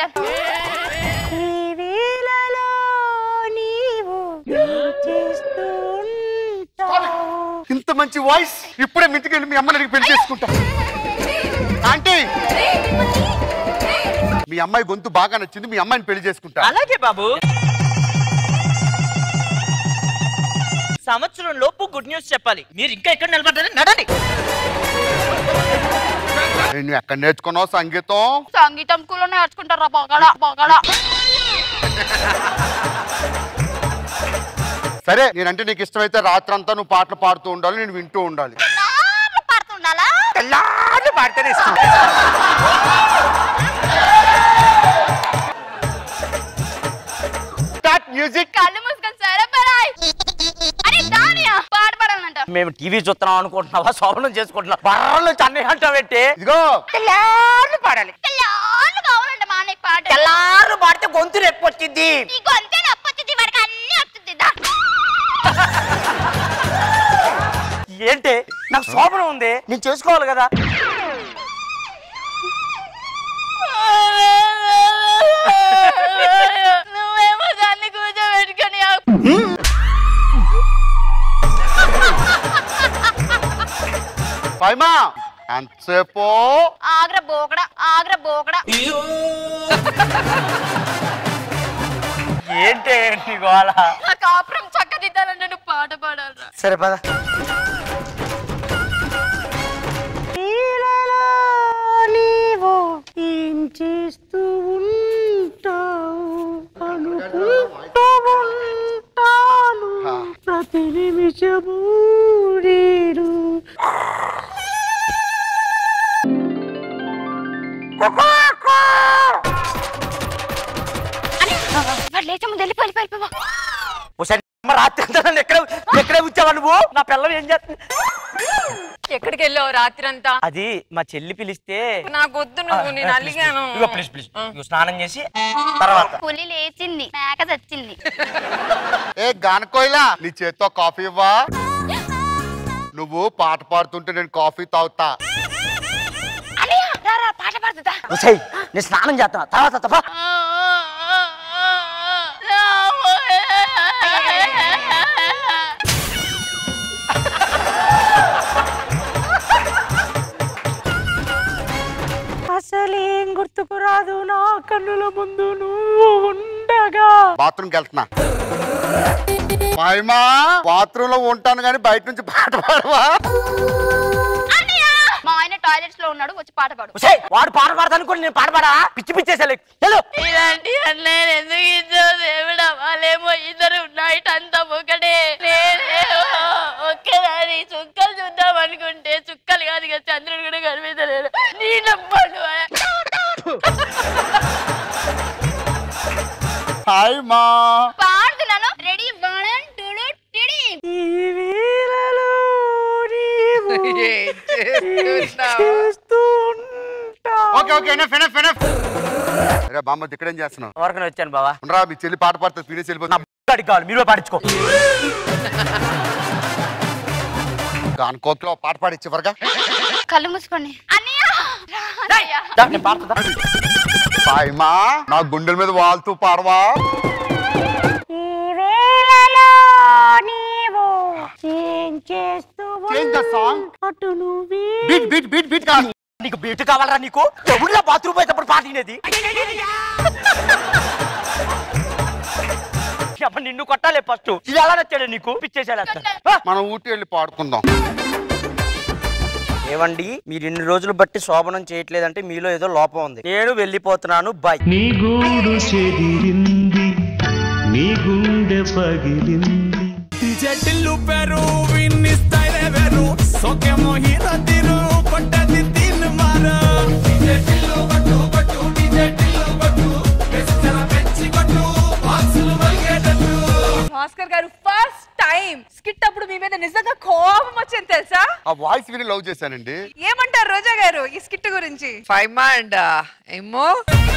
ఇంత మంచి వాయిస్ ఇప్పుడే మింటికెళ్ళి మీ అమ్మని పెళ్లి చేసుకుంటా ఆంటీ మీ అమ్మాయి గొంతు బాగా నచ్చింది మీ అమ్మాయిని పెళ్లి చేసుకుంటా
అలాగే బాబు సంవత్సరం లోపు గుడ్ న్యూస్ చెప్పాలి మీరు ఇంకా ఎక్కడ నిలబడ్డారు నడండి
నేను ఎక్కడ నేర్చుకున్నావు సంగీతం
సంగీతం స్కూల్లో నేర్చుకుంటారా బొగడ బొగడ
సరే నేనంటే నీకు ఇష్టమైతే రాత్రంతా నువ్వు పాటలు పాడుతూ ఉండాలి నేను వింటూ ఉండాలి
పాడుతుండాలా
తెల్లారి పాడితేనే ఇష్టం
స్టార్ట్ మ్యూజిక్
కళ్ళు మూసుకొని సరే పరాయ్ అరే దానియా పాట పాడాలంట
మేము టీవీ చూస్తున్నాం అనుకుంటున్నావా శోభనం చేసుకుంటున్నాం బర్రలు చెన్నై అంటావేంటి
ఇదిగో
తెల్లారి పాడాలి
తెల్లార్లు కావాలంట మా అన్నయ్య పాట
తెల్లారు పాడితే గొంతు నొప్పి వచ్చింది
నీకు అంతే నప్పొచ్చింది వాడికి అన్ని వస్తుంది దా.
ఏంటి నాకు శోభనం ఉంది నేను చేసుకోవాలి కదా
నువ్వేమో దాన్ని కూర్చోబెట్టుకొని
పైమా ఎంతసేపు
ఆగ్ర బోకడ ఆగ్ర బోకడ
ఏంటి నీ గోళ
నా కాపురం చక్కదిద్దాలంటే నువ్వు పాట పాడాలరా
సరే పద
నీవు ఏం చేస్తూ ఉంటావు అనుకుంటూ ఉంటాను ప్రతి నిమిషము నేను
వాడు లేచే ముందు వెళ్ళిపో వెళ్ళిపో వెళ్ళిపో
ఒకసారి అమ్మ రాత్రి అంతా నన్ను ఎక్కడ ఎక్కడే ఉంచావా నువ్వు నా పిల్లం ఏం చేస్తుంది
ఎక్కడికి వెళ్ళావు రాత్రి అంతా
అది మా చెల్లి పిలిస్తే
నాకు వద్దు నువ్వు నేను అలిగాను
ఇగో ప్లీజ్ ప్లీజ్ ఇగో స్నానం చేసి తర్వాత
పులి లేచింది మేక చచ్చింది
ఏ గానకోయిలా నీ చేత్తో కాఫీ ఇవ్వా నువ్వు పాట పాడుతుంటే నేను కాఫీ తాగుతా
అన్నయ్య రా రా పాట పాడుతుందా
ఉసేయ్, నేను స్నానం చేస్తున్నా తర్వాత తప్ప
అసలేం గుర్తుకు రాదు నా కన్నుల ముందు నువ్వు ఉండగా
బాత్రూమ్కి వెళ్తున్నా పైమా బాత్రూమ్ లో ఉంటాను కానీ బయట నుంచి పాట పాడవా
అన్నయ్య మా ఆయన టాయిలెట్స్ లో ఉన్నాడు వచ్చి పాట పాడు
ఉసేయ్, వాడు పాట పాడతాను కూడా నేను పాట పాడా పిచ్చి పిచ్చేసలే హలో
ఇలాంటి అన్నయ్య ఎందుకు ఇచ్చావు దేవుడా వాళ్ళేమో ఇద్దరు నైట్ అంతా ఒకటే నేనేమో ఒక్కదాని చుక్కలు చూద్దాం అనుకుంటే చుక్కలు కాదు కదా చంద్రుడు కూడా కనిపించలేడు నీళ్ళ పండు
టైమా
పాడుతున్నాను రెడీ వన్ టూ టిడి
okay okay enough enough enough రే బామ్మ ఇక్కడేం చేస్తున్నావు
ఎవరికైనా వచ్చాను బావా
ఉండరా మీ చెల్లి పాట పాడుతుంది ఫినిష్ వెళ్ళిపోతుంది
అడిగి కావాలి మీరు పాడించుకో
అనుకోట్లో పాట పాడి చివరిగా
కళ్ళు మూసుకోండి
నేను పాడుతుందా
పాయమా నా గుండెల మీద వాళ్తూ పాడవా
ఏం చేస్తూ
Change the song.
అటు నువ్వే
బీట్ బీట్ బీట్ బీట్ కాదు
నీకు బీట్ కావాలరా నీకు ఎవరిలో బాత్రూమ్ పోయేటప్పుడు పాట వినేది అప్పుడు నిన్ను కొట్టాలి ఫస్ట్ ఇది ఎలా నచ్చాడు నీకు పిచ్చేసాడు
మనం ఊటి వెళ్ళి పాడుకుందాం
ఏవండి మీరు ఇన్ని రోజులు బట్టి శోభనం చేయట్లేదంటే మీలో ఏదో లోపం ఉంది నేను వెళ్ళిపోతున్నాను బాయ్
నీ గూడు చెదిరింది నీ గుండె పగిలింది
DJ టిల్లు పెరు విన్ని స్టైల్ వేరు సోకే మోహిర తిరు కొట్టది తిన్ మార DJ టిల్లు కొట్టు కొట్టు DJ టిల్లు కొట్టు వెచ్చర పెంచి కొట్టు బాక్సులు మలిగేటట్టు
భాస్కర్ గారు ఫస్ట్ టైం స్కిట్ అప్పుడు మీ మీద నిజంగా కోపం వచ్చింది తెలుసా
ఆ వాయిస్ విని లవ్ చేశానండి
ఏమంటారు రోజా గారు ఈ స్కిట్ గురించి
ఫైమా అండ్ ఏమో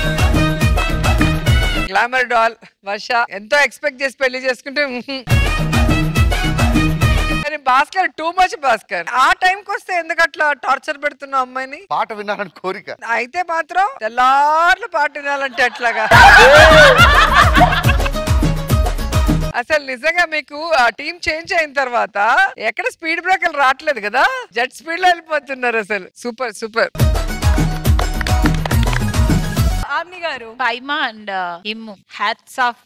గ్లామర్ డాల్ వర్ష ఎంతో ఎక్స్పెక్ట్ చేసి పెళ్లి చేసుకుంటే ఉహుం. కానీ భాస్కర్ టూ మచ్ భాస్కర్ ఆ టైంకి వస్తే ఎందుకు అట్లా టార్చర్ పెడుతున్నావు అమ్మాయిని
పాట వినాలని కోరిక
అయితే మాత్రం తెల్లార్లు పాట వినాలంటే ఎట్లాగా అసలు నిజంగా మీకు ఆ టీం చేంజ్ అయిన తర్వాత ఎక్కడ స్పీడ్ బ్రేకర్లు రావట్లేదు కదా జెట్ స్పీడ్ లో వెళ్ళిపోతున్నారు అసలు super super
Aamani garu
Faima and Immu hats off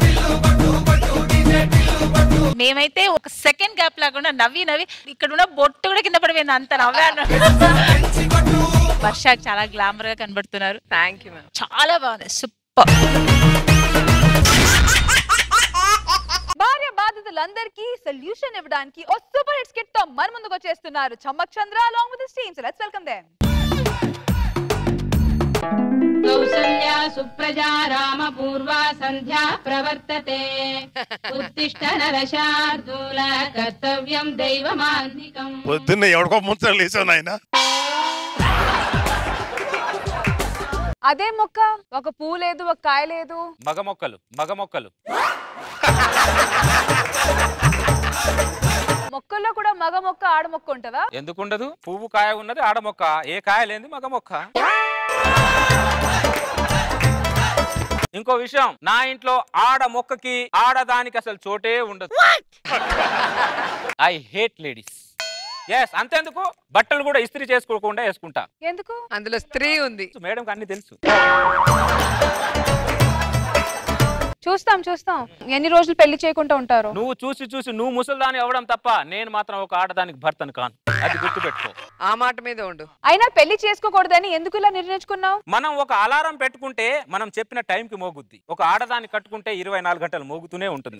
మేమైతే ఒక సెకండ్ గ్యాప్ లేకుండా నవ్వి నవ్వి ఇక్కడ ఉన్న బొట్టు కూడా కింద పడిపోయింది అంత నవ్వాను వర్ష చాలా గ్లామర్ గా కనబడుతున్నారు
థ్యాంక్ యూ మ్యామ్
చాలా బాగుంది సూపర్
భార్య బాధితులందరికీ సొల్యూషన్ ఇవ్వడానికి ఓ సూపర్ హిట్ స్కిట్ తో మన ముందుకు వచ్చేస్తున్నారు Chammak Chandra along with team so let's welcome them
కౌసల్యా సుప్రజా రామ పూర్వా సంధ్యా ప్రవర్తతే ఉత్తిష్ట నరశార్దూల కర్తవ్యం దైవమాన్నికం
పొద్దున్న ఎవడికో ముంచలు లేచావు నాయన
అదే మొక్క ఒక పువ్వు లేదు ఒక కాయ లేదు
మగ మొక్కలు మగ మొక్కలు
మొక్కల్లో కూడా మగ మొక్క ఆడ మొక్క ఉంటుందా
ఎందుకుండదు పువ్వు కాయ ఉన్నది ఆడ మొక్క ఏ కాయ లేని మగ మొక్క ఇంకో విషయం నా ఇంట్లో ఆడ మొక్కకి ఆడదానికి అసలు చోటే ఉండదు ఐ హేట్ లేడీస్ ఎస్ అంతేందుకు బట్టలు కూడా ఇస్త్రీ చేసుకోకుండా వేసుకుంటా
ఎందుకు
అందులో స్త్రీ ఉంది
మేడం అన్ని తెలుసు
చూస్తాం చూస్తాం ఎన్ని రోజులు పెళ్లి చేయకుండా ఉంటారు
నువ్వు చూసి చూసి నువ్వు ముసల్దాని అవ్వడం తప్ప నేను మాత్రం ఒక ఆడదానికి భర్తను కాను అది గుర్తుపెట్టుకో
ఆ మాట మీద ఉండు
అయినా పెళ్లి చేసుకోకూడదని ఎందుకు ఇలా నిర్ణయించుకున్నావు
మనం ఒక అలారం పెట్టుకుంటే మనం చెప్పిన టైంకి మోగుద్ది ఒక ఆడదాన్ని కట్టుకుంటే ఇరవై నాలుగు గంటలు మోగుతూనే ఉంటుంది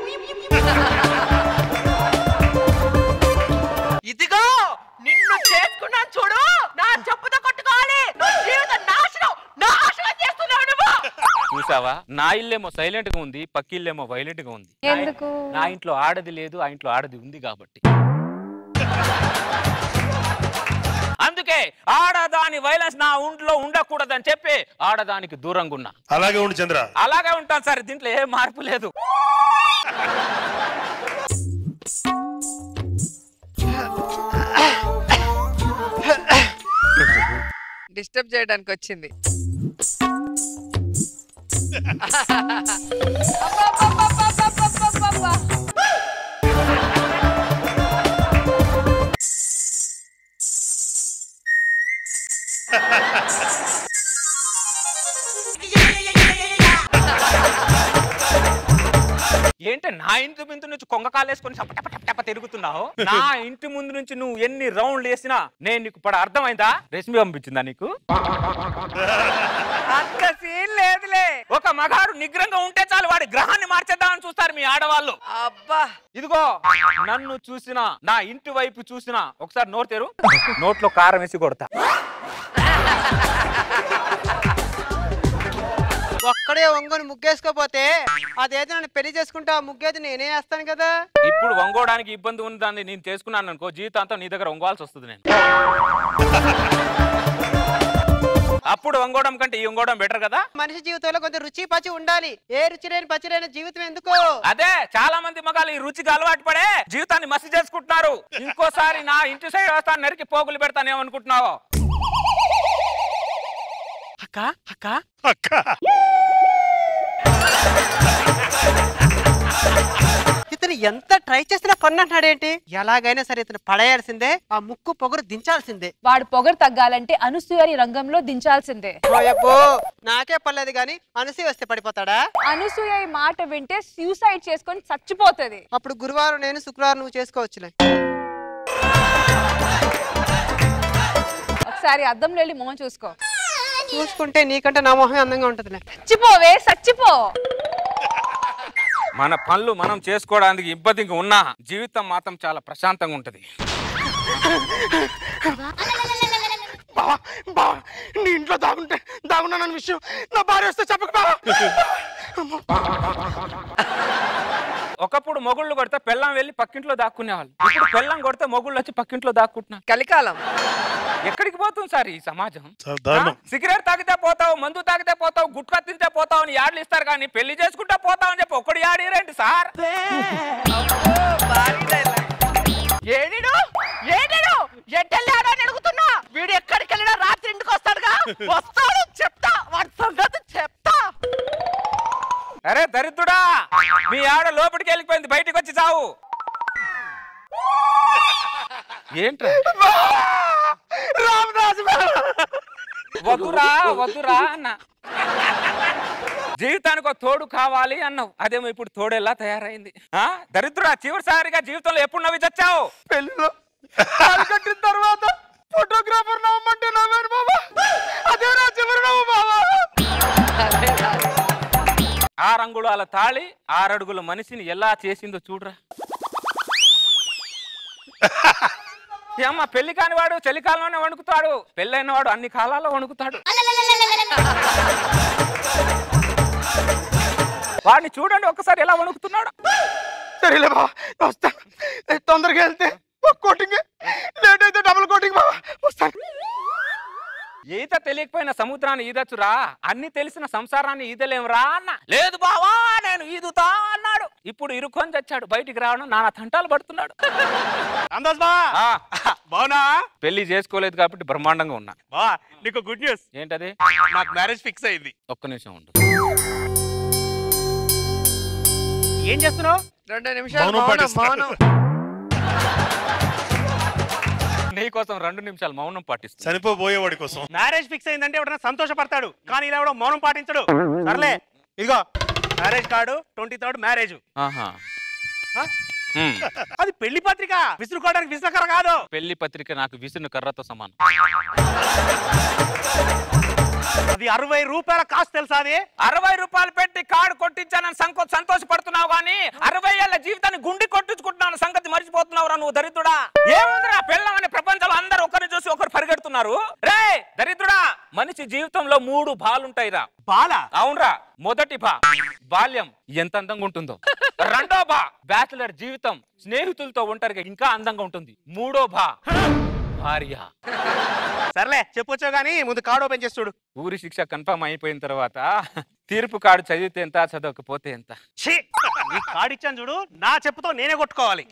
ఇదిగో నిన్ను చేసుకున్నాను చూడు నా చెప్పుతో కొట్టుకోవాలి నువ్వు జీవితం నాశనం నాశనం చేస్తున్నావు నువ్వు
చూసావా నా ఇల్లేమో సైలెంట్ గా ఉంది పక్కిల్లేమో వైలెంట్ గా ఉంది నా-
ఎందుకు?
నా ఇంట్లో ఆడది లేదు ఆ ఇంట్లో ఆడది ఉంది కాబట్టి అందుకే ఆడదాని వైలెన్స్ నా ఒంట్లో ఉండకూడదని చెప్పి ఆడదానికి దూరంగా ఉన్నా
అలాగే ఉండు చంద్ర
అలాగే ఉంటాను సార్ దీంట్లో ఏ మార్పు లేదు
డిస్టర్బ్ చేయడానికి వచ్చింది
ఏంటి నా ఇంటి ముందు నుంచి కొంగ కాలేసుకొని టప టప టప టప తిరుగుతున్నావు నా ఇంటి ముందు నుంచి నువ్వు ఎన్ని రౌండ్లు వేసినా నేను నీకు పడ అర్థమైందా రెసిపీ పంపించిందా నీకు
అంత సీన్ లేదులే
ఒక మగాడు నిగ్రంగా ఉంటే చాలు వాడి గ్రహాన్ని మార్చేద్దామని చూస్తారు మీ ఆడవాళ్ళు
అబ్బా
ఇదిగో నన్ను చూసినా నా ఇంటి వైపు చూసినా ఒకసారి నోరు తెరు నోట్లో కారం వేసి కొడతా ఒక్క
అక్కడే ఒంగోని ముగ్గేసుకోపోతే అదేదో నన్ను పెళ్లి చేసుకుంటే ఆ ముగ్గేది నేనే వేస్తాను కదా
ఇప్పుడు వంగోడానికి ఇబ్బంది ఉందని నేను చేసుకున్నాను అనుకో జీవితాంతం నీ దగ్గర వంగోవాల్సి వస్తుంది నేను అప్పుడు వంగోవడం కంటే ఈ వంగోవడం బెటర్ కదా
మనిషి జీవితంలో కొంచెం రుచి పచి ఉండాలి ఏ రుచి లేని పచి లేని జీవితం ఎందుకు
అదే చాలా మంది మగాళ్ళు ఈ రుచికి అలవాటు పడే జీవితాన్ని మసి చేసుకుంటున్నారు ఇంకోసారి నా ఇంటి సైడ్ వస్తాను నరికి పోగులు పెడతాను ఏమనుకుంటున్నావు
అక్క అక్క
అక్క
ఇతను ఎంత ట్రై చేసినా కొన్నంటాడేంటి ఎలాగైనా సరే ఇతను పడేయాల్సిందే ఆ ముక్కు పొగరు దించాల్సిందే
వాడు పొగరు తగ్గాలంటే అనసూయని రంగంలో దించాల్సిందే
ఓయబ్బో నాకే పర్లేదు కానీ అనసి వస్తే పడిపోతాడా
అనసూయ ఈ మాట వింటే సూసైడ్ చేసుకొని చచ్చిపోతది
అప్పుడు గురువారం నేను శుక్రవారం నువ్వు చేసుకోవచ్చులే
ఒకసారి అద్దంలో వెళ్ళి మొహం చూసుకో
చూసుకుంటే నీకంటే నా మొహం అందంగా ఉంటుందిలే
చచ్చిపోవే చచ్చిపో
మన పనులు మనం చేసుకోవడానికి ఇబ్బంది ఇంకా ఉన్నా జీవితం మాత్రం చాలా ప్రశాంతంగా ఉంటది
బావా బావా నీ ఇంట్లో దాగుంటే దాగున్నానన్న విషయం నా భార్య వస్తే చెప్పక బావా
ఒకప్పుడు మొగుళ్ళు కొడితే పెళ్ళం వెళ్ళి పక్కింట్లో దాక్కునేవాళ్ళు ఇప్పుడు పెళ్ళం కొడితే మొగుళ్ళు వచ్చి పక్కింట్లో దాక్కుంటున్నారు
కలికాలం
ఎక్కడికి పోతుంది సార్ ఈ సమాజం
చాలా దారుణం.
ఆ? సిగరెట్ తాగితే పోతావు మందు తాగితే పోతావు గుట్కా తింటే పోతావు అని యాడ్లు ఇస్తారు కానీ పెళ్లి చేసుకుంటే పోతావు అని చెప్పి ఒక్కడు యాడీరేంటి సార్
ఏడిడు ఏడిడు ఎట్టెళ్ళాడు అని అడుగుతున్నా వీడు ఎక్కడికి వెళ్ళినా రాత్రి ఇంటికి వస్తాడుగా వస్తాడు చెప్తా వాడి సంగతి చెప్తా
అరే దరిద్రుడా మీ ఆడ లోపలికి వెళ్ళిపోయింది బయటికి వచ్చి చావు ఏంట్రా
రామదాసు
వద్దురా వద్దురా అన్న జీవితానికి ఒక తోడు కావాలి అన్నావు అదేమో ఇప్పుడు తోడు ఎలా తయారైంది ఆ దరిద్రుడా చివరిసారిగా జీవితంలో ఎప్పుడు నవ్వి చచ్చావు
పెళ్ళిలో తాళి కట్టిన తర్వాత ఫోటోగ్రాఫర్ నవ్వమంటే నవ్వాను బాబా అదే నా చివరి నవ్వు బాబా
ఆ రంగుళాల తాళి ఆరడుగుల మనిషిని ఎలా చేసిందో చూడరా ఏమ్మ పెళ్లి కాని వాడు చలికాలంలోనే వణుకుతాడు పెళ్ళైన వాడు అన్ని కాలాల్లో వణుకుతాడు వాడిని చూడండి ఒక్కసారి ఎలా వణుకుతున్నాడు
సరేలే బాబా వస్తాను ఏ, తొందరగా వెళ్తే ఒక కోటింగ్ లేట్ అయితే డబుల్ కోటింగ్ బాబా వస్తాను
ఈత తెలియకపోయిన సముద్రాన్ని ఈదచ్చురా అన్ని తెలిసిన సంసారాన్ని ఈదలేమురా అన్న లేదు బావా నేను ఈదుతా అన్నాడు ఇప్పుడు ఇరుకొని చచ్చాడు బయటికి రావడం నానా తంటాలు పడుతున్నాడు
అందాజ్ బా బావునా
పెళ్లి చేసుకోలేదు కాబట్టి బ్రహ్మాండంగా ఉన్నా
బా నీకు గుడ్ న్యూస్
ఏంటది
నాకు మ్యారేజ్ ఫిక్స్ అయింది
ఒక్క నిమిషం ఉండు
ఏం చేస్తున్నావు
రెండు నిమిషాలు
మౌనం
మౌనం
పాటిస్తున్నాను.
మౌనం
నీకోసం రెండు నిమిషాలు మౌనం పాటిస్తా
చనిపోబోయేవాడి కోసం
మ్యారేజ్ ఫిక్స్ అయిందంటే ఎవడన్నా సంతోషపడతాడు కానీ ఇలా ఎవడో మౌనం పాటించడు సర్లే ఇదిగో marriage card twenty third marriage
ఆహా హ్మ్.
అది పెళ్లి పత్రిక విసురుకోవడానికి విసురకర కాదు
పెళ్లి పత్రిక నాకు విసును కర్రతో సమానం
అది అరవై రూపాయల కాస్ట్ తెలుసా అది
అరవై రూపాయలు పెట్టి కార్డు కొట్టించానని సంకో సంతోషపడుతున్నావు కానీ అరవై ఏళ్ళ జీవితాన్ని గుండి కొట్టించుకుంటున్నాను సంగతి మర్చిపోతున్నావురా నువ్వు దరిద్రుడా ఏముందిరా పెళ్ళం అనే ప్రపంచంలో అందరూ ఒకరిని చూసి ఒకరు పరిగెడుతున్నారు రే దరిద్రుడా మనిషి జీవితంలో మూడు బాలుంటాయిరా
బాల
అవునరా మొదటి బా బాల్యం ఎంత అందంగా ఉంటుందో రెండో బా బ్యాచులర్ జీవితం స్నేహితులతో ఒంటరిగా ఇంకా అందంగా ఉంటుంది మూడో బా భార్య
సర్లే చెప్పొచ్చో గానీ ముందు కార్డు ఓపెన్ చేసి చూడు
ఊరి శిక్ష కన్ఫర్మ్ అయిపోయిన తర్వాత తీర్పు కార్డు చదివితే ఎంత చదవకపోతే ఎంత
ఛీ నీ కార్డు ఇచ్చాను చూడు నా చెప్పుతో నేనే కొట్టుకోవాలి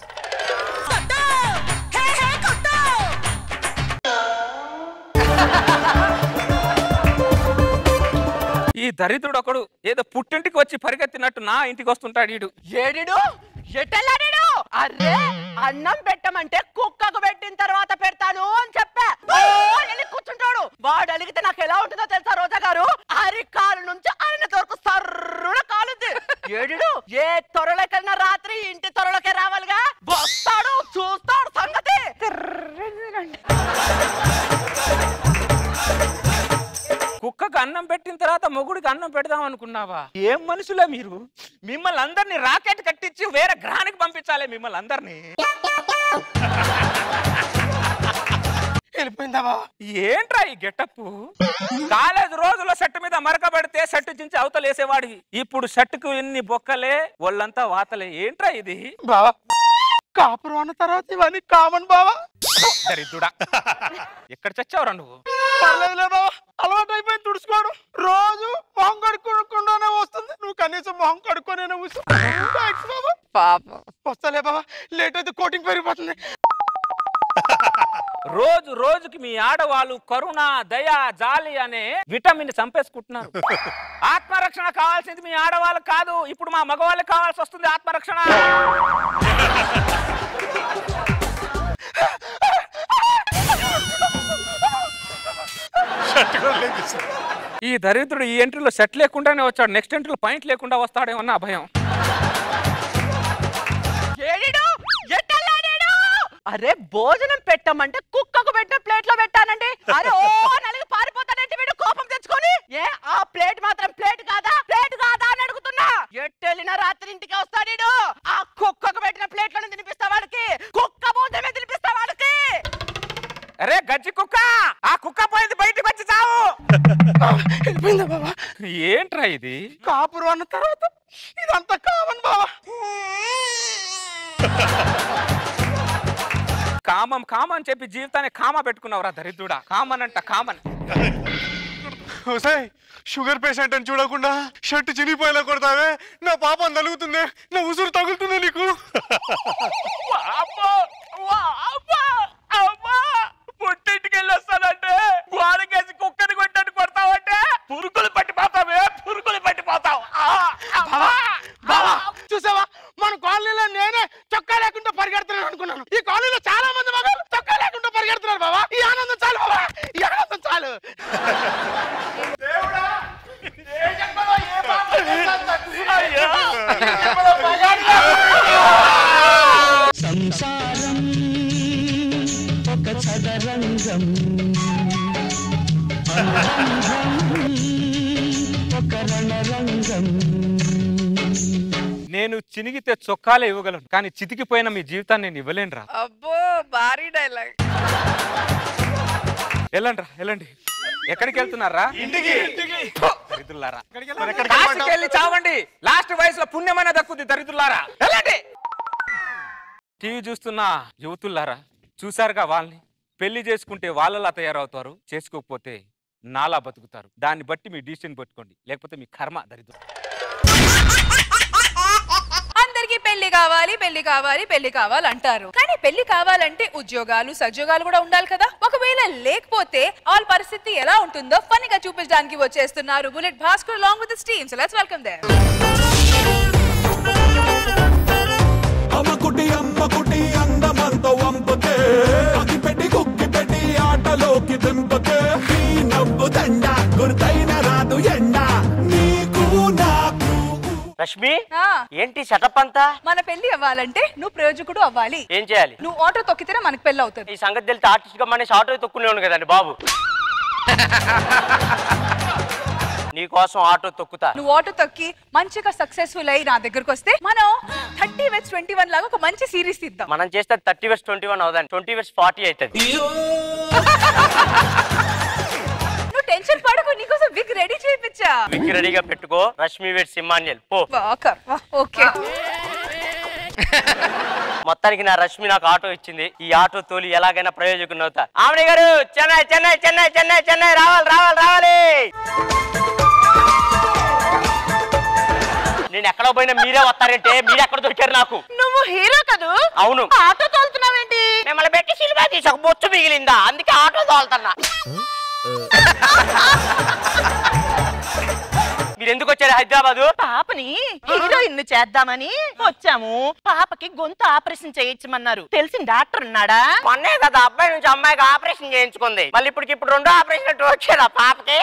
ఈ దరిద్రుడు ఒకడు ఏదో పుట్టింటికి వచ్చి పరిగెత్తినట్టు నా ఇంటికి వస్తుంటాడు వీడు
ఏడిడు ఎట్టెళ్ళాడు అరే అన్నం పెట్టమంటే కుక్కకు పెట్టిన తర్వాత పెడతాను అని చెప్పా ఓ, వెళ్ళి కూర్చుంటాడు వాడు అడిగితే నాకు ఎలా ఉంటుందో తెలుసా రోజా గారు అరికాలు నుంచి ఆయన వరకు సర్రున కాలుద్ది ఏడిడు ఏ త్వరలోకైనా రాత్రి ఇంటి త్వరలోకే రావాలిగా వస్తాడు చూస్తాడు సంగతి
కుక్కకు అన్నం పెట్టిన తర్వాత మొగుడికి అన్నం పెడదాం అనుకున్నావా ఏం మనుషులే మీరు మిమ్మల్ని అందరినీ రాకెట్ కట్టించి వేరే గ్రహానికి పంపించాలి మిమ్మల్ని అందరినీ
వెళ్ళిపోయిందా బావా
ఏంట్రా ఈ గెటప్ కాలేజ్ రోజుల్లో షర్ట్ మీద మరక పెడితే షర్ట్ చించి అవతల వేసేవాడివి ఇప్పుడు షర్టుకు ఎన్ని బొక్కలే ఒళ్ళంతా వాతలే ఏంట్రా ఇది
బావా కాపురం అన్న తర్వాత ఇవన్నీ కామన్ బావా
దరిద్రుడా ఎక్కడ చచ్చావురా నువ్వు
పర్లేదులే బావా అలవాటు అయిపోయింది తుడుచుకోవడం రోజు మొహం కడుక్కోకుండానే వస్తుంది నువ్వు కనీసం మొహం కడుక్కోనే కూర్చో థాంక్స్ బావా
పాపం
వస్తాలే బావా లేట్ అయితే కోటింగ్ పెరిగిపోతుంది
రోజు రోజుకి మీ ఆడవాళ్ళు కరుణ దయ జాలి అనే విటమిన్ చంపేసుకుంటున్నారు ఆత్మరక్షణ కావాల్సింది మీ ఆడవాళ్ళకి కాదు ఇప్పుడు మా మగవాళ్ళకి కావాల్సి వస్తుంది ఆత్మరక్షణ ఈ దరిద్రుడు ఈ ఎంట్రీలో సెట్ లేకుండానే వచ్చాడు నెక్స్ట్ ఎంట్రీలో పాయింట్ లేకుండా వస్తాడేమన్నా భయం
ఏడిడు ఎట్టల్లాడాడు అరే భోజనం పెట్టమంటే కుక్కకు పెట్టిన ప్లేట్ లో పెట్టానండి అరే ఓ నలిగి పారిపోతాడంటే వీడు కోపం తెచ్చుకొని ఏ ఆ ప్లేట్ మాత్రం ప్లేట్ కాదా ప్లేట్ కాదా అని అడుగుతున్నా ఎట్టెళ్ళిన రాత్రి ఇంటికి వస్తాడు ఆ కుక్కకు పెట్టిన ప్లేట్ లోనే తినిపిస్తా వాడికి కుక్క భోజనమే తినిపిస్తా వాడికి
అరే గజ్జి కుక్క ఆ కుక్క పోయింది బయటికి వచ్చి చావు
వెళ్ళిపోయిందా బావా
ఏంట్రా ఇది
కాపురం అన్న తర్వాత ఇదంతా కామన్ బావా
కామం కామం అని చెప్పి జీవితాన్ని కామ పెట్టుకున్నావురా దరిద్రుడా కామన్ అంట కామన్
హుసాయ్ షుగర్ పేషెంట్ అని చూడకుండా షర్ట్ చినిగిపోయేలా కొడతావే నా పాపం తలుగుతుంది నా ఉసురు తగులుతుంది నీకు
పుట్టింటికి వెళ్ళి వస్తానంటే గోడకేసి కుక్కని కొట్టని కొడతావంటే పురుగులు పట్టిపోతావే పురుగులు పట్టిపోతావు
బావా చూసావా మన కాలనీలో నేనే చొక్కా లేకుండా పరిగెడుతున్నాను అనుకున్నాను ఈ కాలనీలో చాలా మంది మగాళ్ళు చొక్కా లేకుండా పరిగెడుతున్నారు బావా ఈ ఆనందం చాలు బావా ఈ ఆనందం చాలు
సంసారం ఒక చదరంగం అనుబంధం ఒక రణరంగం
నేను చినిగితే చొక్కాలే ఇవ్వగలను కానీ చితికిపోయిన మీ జీవితాన్ని నేను ఇవ్వలేను రా
అబ్బో భారీ డైలాగ్
వెళ్ళండి రా వెళ్ళండి ఎక్కడికి వెళ్తున్నారా
ఇంటికి
దరిద్రులారా లాస్ట్కి వెళ్ళి చావండి లాస్ట్ వయసులో పుణ్యమైన దక్కుద్ది దరిద్రులారా వెళ్ళండి టీవీ చూస్తున్న యువతులారా చూసారుగా వాళ్ళని పెళ్లి చేసుకుంటే వాళ్ళలా తయారవుతారు చేసుకోకపోతే నాలా బతుకుతారు దాన్ని బట్టి మీ డిసిషన్ పెట్టుకోండి లేకపోతే మీ కర్మ దరిద్రం
అందరికి పెళ్లి కావాలి పెళ్లి కావాలి పెళ్లి కావాలి అంటారు కానీ పెళ్లి కావాలంటే ఉద్యోగాలు సద్యోగాలు కూడా ఉండాలి కదా ఒకవేళ లేకపోతే ఆల్ పరిస్థితి ఎలా ఉంటుందో ఫన్నీగా చూపించడానికి వచ్చేస్తున్నారు bullet Bhaskar along with teams let's welcome there
అమ్మకుటి అమ్మకుటి అందమంత వంపకే అగి పెట్టి కుక్కి పెట్టి ఆటలోకి దింపకే ఈ నవ్వు దండ గుర్తైన రాదు ఎండ నీకు నాకు
రష్మి
ఆ,
ఏంటి సెటప్ అంతా
మన పెళ్లి అవ్వాలంటే నువ్వు ప్రయోజకుడు అవ్వాలి
ఏం చేయాలి
నువ్వు ఆటో తొక్కితేనే మనకి పెళ్లి అవుతుంది
ఈ సంగతి తెలిస్తే ఆర్టిస్ట్ గా మన ఆటో తొక్కునేవాడు కదండి బాబు నీకోసం ఆటో తొక్కుతా
నువ్వు ఆటో తొక్కి మంచిగా సక్సెస్ఫుల్ అయ్యి నా దగ్గరకు వస్తే మనం థర్టీ వెచ్ ట్వంటీ వన్ లాగా ఒక మంచి సిరీస్ తీద్దాం
మనం చేస్తే థర్టీ వర్స్ ట్వంటీ వన్ అవుదాన్ని ట్వంటీ వర్స్ ఫార్టీ అవుతుంది
నువ్వు టెన్షన్ పడకు నీకోసం విగ్ రెడీ చేయించా
మీకు రెడీగా పెట్టుకో రష్మి వేట్ సిమాన్యల్ పో
ఓకే
మొత్తానికి నా రష్మి నాకు ఆటో ఇచ్చింది ఈ ఆటో తోలి ఎలాగైనా ప్రయోజకుని అవుతా ఆమె గారు చెన్నై చెన్నై చెన్నై చెన్నై చెన్నై రావాలి రావాలి రావాలి నేను ఎక్కడ పోయినా మీరే వస్తారంటే మీరు ఎక్కడ దొరికారు నాకు
నువ్వు హీరో కదూ
అవును
ఆటో తోలుతున్నావేంటి
మిమ్మల్ని పెట్టి సినిమా తీసి ఒక బొచ్చు మిగిలిందా అందుకే ఆటో తోలుతున్నా మీరు ఎందుకు వచ్చారు హైదరాబాద్
పాపని హీరోయిన్ చేద్దామని వచ్చాము పాపకి గొంతు ఆపరేషన్ చేయించమన్నారు తెలిసిన డాక్టర్ ఉన్నాడా
మొన్నే కదా అబ్బాయి నుంచి అమ్మాయికి ఆపరేషన్ చేయించుకుంది మళ్ళీ ఇప్పటికి ఇప్పుడు రెండో ఆపరేషన్ వచ్చాడు పాపకి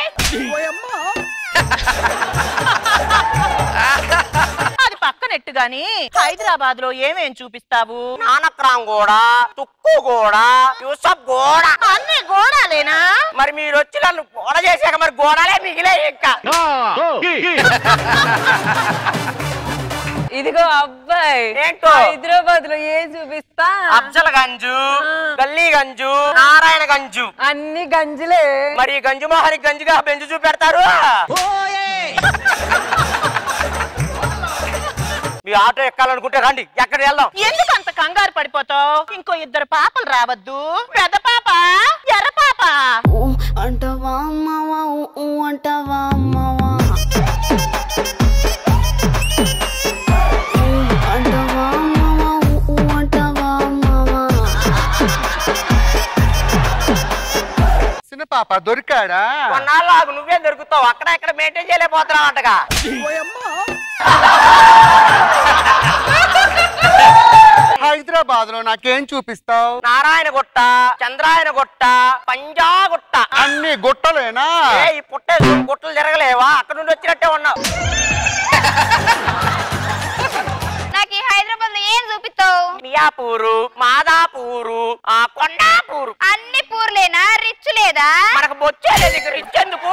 అది పక్కనెట్టు గాని హైదరాబాద్ లో ఏమేం చూపిస్తావు
నానక్రామ్ కూడా తుక్కు కూడా యూసఫ్ కూడా
అన్ని గోడాలేనా
మరి మీరు వచ్చి నన్ను గోడ చేశాక మరి గోడలే మిగిలే ఇంకా
ఇదిగో అబ్బాయి
ఏంటో?
హైదరాబాద్ లో ఏం చూపిస్తా
అఫ్జల్ గంజు గల్లీ గంజు నారాయణ గంజు
అన్ని గంజులే
మరి ఈ గంజు మోహని గంజుగా బెంజు చూపెడతారు మీ ఆటో ఎక్కాలనుకుంటే రండి ఎక్కడ వెళ్దాం
ఎందుకు అంత కంగారు పడిపోతావు ఇంకో ఇద్దరు పాపలు రావద్దు పెద్ద పాప ఎర్ర పాప
అంటావా అమ్మావా ఊ అంటావా అమ్మావా అంటావా అమ్మావా ఊ అంటావా అమ్మావా
చిన్న పాప దొరికాడా
కొన్నాళ్ళు ఆగు నువ్వే దొరుకుతావు అక్కడ ఎక్కడ మెయింటైన్ చేయలేకపోతున్నావు అంటగా
హైదరాబాద్ లో నాకేం చూపిస్తావు
నారాయణ గుట్ట చంద్రాయన గుట్ట పంజా గుట్ట
అన్ని గుట్టలేనా
ఏ, ఈ పుట్టే గుట్టలు తిరగలేవా అక్కడ నుండి వచ్చినట్టే ఉన్నావు
నాకు ఈ హైదరాబాద్ లో ఏం చూపిస్తావు
మియాపూరు మాదాపూరు ఆ కొండాపూరు
అన్ని పూర్లేనా రిచ్ లేదా
మనకు బొచ్చే లేదు ఇక్కడ ఇచ్చేందుకు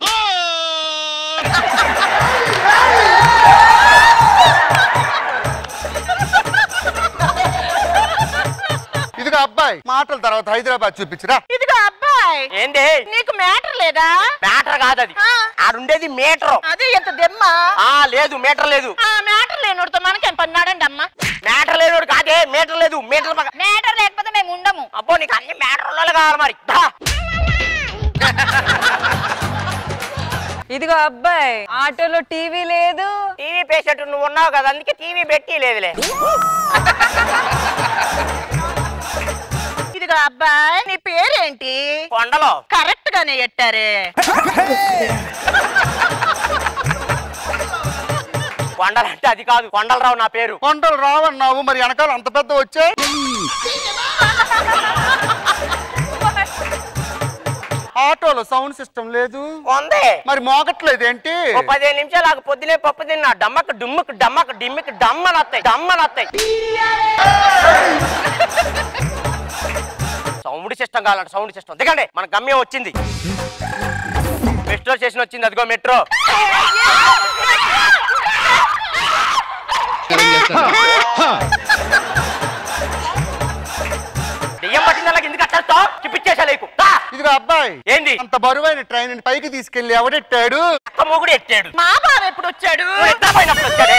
ఇదిగో అబ్బాయి మాటల తర్వాత హైదరాబాద్ చూపించరా
ఇదిగో అబ్బాయి
ఏంది
నీకు మ్యాటర్ లేదా
మ్యాటర్ కాదు అది ఆడుండేది మీటర్
అదే ఎంత దెమ్మ
ఆ లేదు మీటర్ లేదు
ఆ మ్యాటర్ లేనోడితో మనకేం పన్నాడండి అమ్మ
మ్యాటర్ లేనోడు కాదే మీటర్ లేదు మీటర్ పక్క
మేటర్ లేకపోతే మేము ఉండము
అబ్బో నీకు అన్ని మీటర్ ఉన్నోళ్ళు కావాలి మరి దా.
ఇదిగో అబ్బాయి ఆటోలో టీవీ లేదు
టీవీ పేషెంట్ నువ్వు ఉన్నావు కదా అందుకే టీవీ పెట్టి లేదులే
ఇదిగో అబ్బాయి నీ పేరేంటి
కొండలో
కరెక్ట్ గానే ఎట్టారే
కొండలంటే అది కాదు కొండలరావు నా పేరు
కొండలు రావన్నావు మరి వెనకాల అంత పెద్ద వచ్చే ఆటోలో సౌండ్ సిస్టమ్ లేదు
ఉంది
మరి మోగట్లేదు ఏంటి
ఓ పదిహేను నిమిషాలు ఆకు పొద్దునే పప్పు తిన్నా డమ్మకు డుమ్మకు డమ్మకు డిమ్మికి డమ్మని వస్తాయి డమ్మని వస్తాయి సౌండ్ సిస్టమ్ కావాలంట సౌండ్ సిస్టమ్ దిగండి మన గమ్యం వచ్చింది మెట్రో స్టేషన్ వచ్చింది అదిగో మెట్రో దెయ్యం పట్టిన వాళ్ళకి ఎందుకు అట్టేస్తావు చూపించేసా లేకు దా.
ఇదిగో అబ్బాయి
ఏంది
అంత బరువైన ట్రైన్ పైకి తీసుకెళ్లి ఎవడెట్టాడు
అక్క మొగుడు ఎట్టాడు
మా బావ ఎప్పుడు వచ్చాడు
ఎట్లా పోయినప్పుడు వచ్చాడే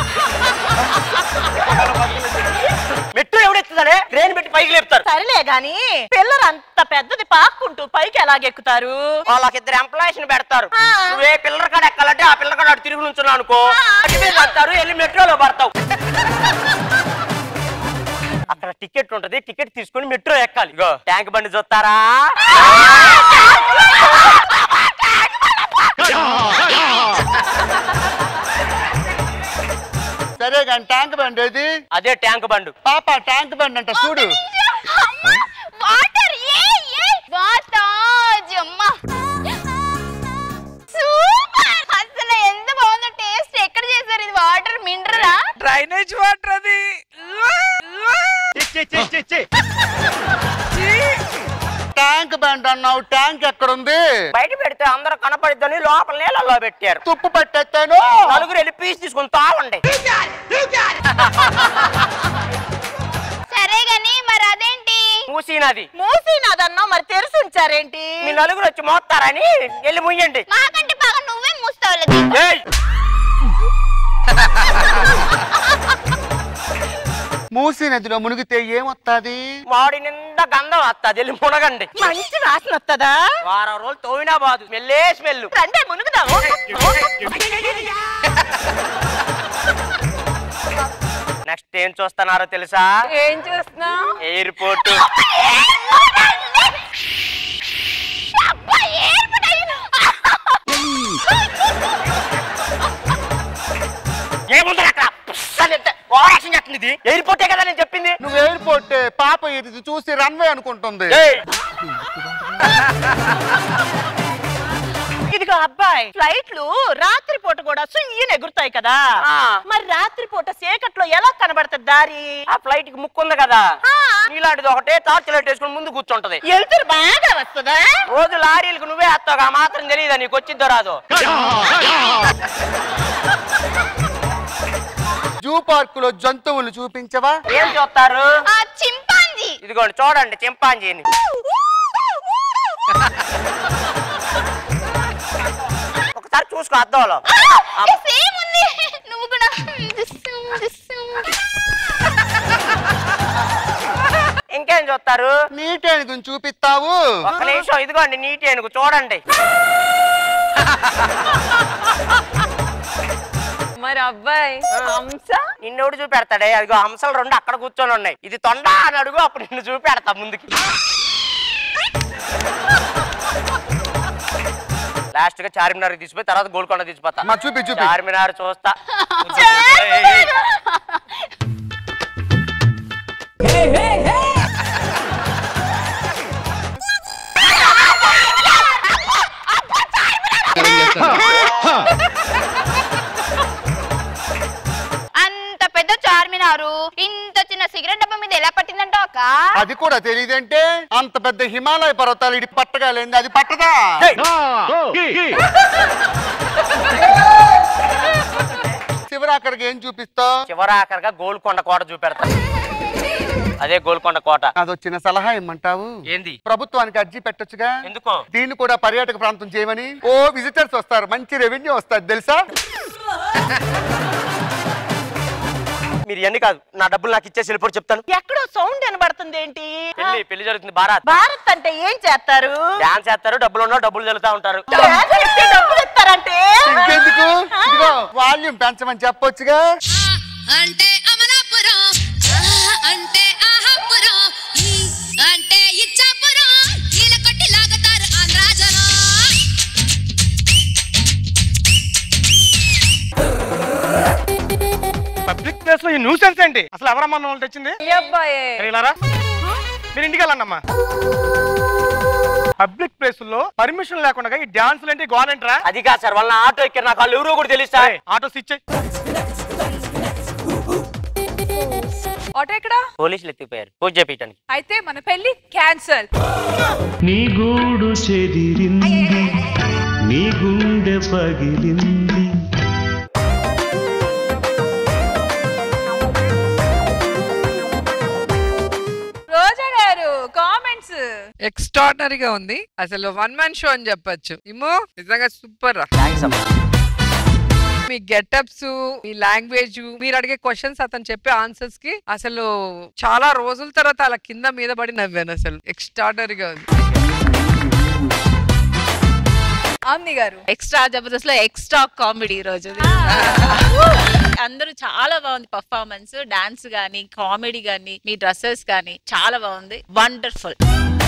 మెట్రో ఎవడెత్తుతాడే ట్రైన్ పెట్టి పైకి లేపుతారు
సరేలే గాని పిల్లలు అంత పెద్దది పాక్కుంటూ పైకి ఎలాగెక్కుతారు
వాళ్ళకి ఇద్దరు ఎంప్లాయీస్ ని పెడతారు నువ్వే పిల్లల కాడ ఎక్కాలంటే ఆ పిల్లల కాడ అటు తిరిగి నుంచున్నావు అనుకో అటు మీద పడతారు వెళ్ళి మెట్రోలో పడతావు అక్కడ టికెట్ ఉంటది టికెట్ తీసుకొని మెట్రో ఎక్కాలి ఇగో ట్యాంక్ బండి చూస్తారా
సరే కానీ ట్యాంక్ బండ్ ఏది
అదే ట్యాంక్ బండు
పాప ట్యాంక్ బండ్ అంట చూడు
వాటర్ ఏ ఏ వాటర్ అమ్మ సూపర్ అసలు ఎంత బాగుందో టేస్ట్ ఎక్కడ చేశారు ఇది వాటర్ మినరలా
డ్రైనేజ్ వాటర్ అది
ట్యాంక్ బండ్ అన్నావు ట్యాంక్ ఎక్కడుంది
బయట పెడితే అందరూ కనపడిద్దని లోపల నీళ్ళల్లో పెట్టారు
తుప్పు పట్టేస్తాను
నలుగురు వెళ్ళి పీస్ తీసుకుని తావండి
సరే గాని మరి అదేంటి
మూసీనది
మూసినదన్నావు మరి తెరిచి ఉంచారేంటి
మీ నలుగురు వచ్చి మోస్తారని వెళ్ళి ముయ్యండి
మాకంటే బాగా నువ్వే మూస్తావు
ఏయ్!
మూసీ నదిలో మునిగితే ఏమొత్తది
మాడి నిండా గంధం వస్తుంది వెళ్ళి మునగండి
మంచి వాసన వస్తుందా
వారం రోజులు తోవినా బాదు స్మెల్లే స్మెల్
రండే మునుగుదాము
నెక్స్ట్ ఏం చూస్తున్నారో తెలుసా
ఏం చూస్తున్నావు
ఎయిర్పోర్ట్ ఏముంది అక్కడ పుస్సని ఎంత ఓవరాక్షన్ చేస్తుంది ఇది ఎయిర్పోర్టే కదా నేను చెప్పింది
నువ్వు ఎయిర్పోర్ట్ పాప ఇది చూసి రన్వే అనుకుంటుంది
ఏయ్!
ఇదిగో అబ్బాయి ఫ్లైట్లు రాత్రిపూట కూడా సుయ్యని ఎగురుతాయి కదా
ఆ.
మరి రాత్రిపూట చీకట్లో ఎలా కనబడుతుంది దారి
ఆ ఫ్లైట్ కి ముక్కు ఉంది కదా ఇలాంటిది ఒకటే టార్చ్ లైట్ వేసుకుని ముందు కూర్చుంటది
వెళ్తురు బాగా వస్తుందా
రోజు లారీలకు నువ్వే వస్తావు ఆ మాత్రం తెలియదా నీకు వచ్చిద్దో రాదో
జూ పార్క్ లో జంతువులు చూపించవా
ఏం చూస్తారు
చింపాంజీ
ఇదిగోండి చూడండి చింపాంజీని ఒకసారి చూసుకో అద్దంలో
సేమ్ ఉంది నువ్వు కూడా
ఇంకేం చూస్తారు
నీటి ఏనుగుని చూపిస్తావు
ఒక్క నిమిషం ఇదిగోండి నీటి ఏనుగు చూడండి
మరి అబ్బాయి హంస
నిన్నెవడు చూపెడతాడే అదిగో హంసలు రెండు అక్కడ కూర్చొని ఉన్నాయి ఇది తొండ అని అడుగు అప్పుడు నిన్ను చూపెడతా ముందుకి లాస్ట్ గా చార్మినార్ తీసిపోయి తర్వాత గోల్కొండ తీసిపోతా
మా చూపి చూపి
చార్మినార్ చూస్తా
అంత పెద్ద చార్మినారు ఇంత చిన్న సిగరెట్ డబ్బా మీద ఎలా పట్టిందంటో అక్క
అది కూడా తెలియదంటే అంత పెద్ద హిమాలయ పర్వతాలు ఇడి పట్టగలేంది అది పట్టదా చివరి అక్కడికి ఏం చూపిస్తావు
చివరాఖరిగా గోల్కొండ కోట చూపెడతా అదే గోల్కొండ కోట
అదొచ్చిన సలహా ఏమంటావు
ఏంది
ప్రభుత్వానికి అర్జీ పెట్టొచ్చుగా
ఎందుకో
దీన్ని కూడా పర్యాటక ప్రాంతం చేయమని ఓ విజిటర్స్ వస్తారు మంచి రెవెన్యూ వస్తుంది తెలుసా
మీరు ఇవన్నీ కాదు నా డబ్బులు నాకు ఇచ్చేసి వెళ్ళిపోయి చెప్తాను
ఎక్కడో సౌండ్ వినబడుతుంది ఏంటి
పెళ్లి పెళ్లి జరుగుతుంది భారత్
భారత్ అంటే ఏం చేస్తారు
డాన్స్ చేస్తారు డబ్బులు ఉన్నా డబ్బులు చల్లుతా ఉంటారు
డాన్స్ చేస్తే డబ్బులు ఇస్తారంటే
ఇంకెందుకు ఇదిగో వాల్యూమ్ పెంచమని చెప్పొచ్చుగా
అంటే అమలాపురం ఆ అంటే ఆహాపురం ఈ అంటే ఇచ్చాపురం కీల కొట్టి లాగుతారు ఆంధ్రా జనం
పబ్లిక్ ప్లేస్ లో ఈ న్యూసెన్స్ ఏంటి అసలు ఎవరమ్మా వాళ్ళు తెచ్చింది
అబ్బాయే
సరే, ఇలారా మీరు ఇంటికి వెళ్ళండమ్మా పబ్లిక్ ప్లేస్ లో పర్మిషన్ లేకుండా ఈ డాన్సులు ఏంటి గవర్నమెంట్ రా
అది కాదు సార్ వాళ్ళ ఆటో ఎక్కారు నాకు వాళ్ళు ఎవరో కూడా తెలుసు సార్
ఆటో స్విచ్
ఆటో ఎక్కడ
పోలీసులు ఎత్తిపోయారు పూజ చేపించడానికి
అయితే మన పెళ్లి క్యాన్సల్
నీ గూడు చెదిరింది నీ గుండె పగిలింది
రోజా గారు కామెంట్స్
ఎక్స్ట్రాడినరీగా ఉంది అసలు వన్ మ్యాన్ షో అని చెప్పొచ్చు ఇమ్మో నిజంగా సూపర్ రా మీ గెటప్స్ మీ లాంగ్వేజ్ మీరు అడిగే క్వశ్చన్స్ అతను చెప్పే ఆన్సర్స్ కి అసలు చాలా రోజుల తర్వాత అలా కింద మీద పడి నవ్వాను అసలు ఎక్స్ట్రాడినరీగా ఉంది
ఆమ్ని గారు
ఎక్స్ట్రా జబర్దస్త్ లో ఎక్స్ట్రా కామెడీ ఈ రోజు అందరూ చాలా బాగుంది పర్ఫార్మెన్స్ డాన్స్ గానీ కామెడీ గానీ మీ డ్రెస్సెస్ గానీ చాలా బాగుంది వండర్ఫుల్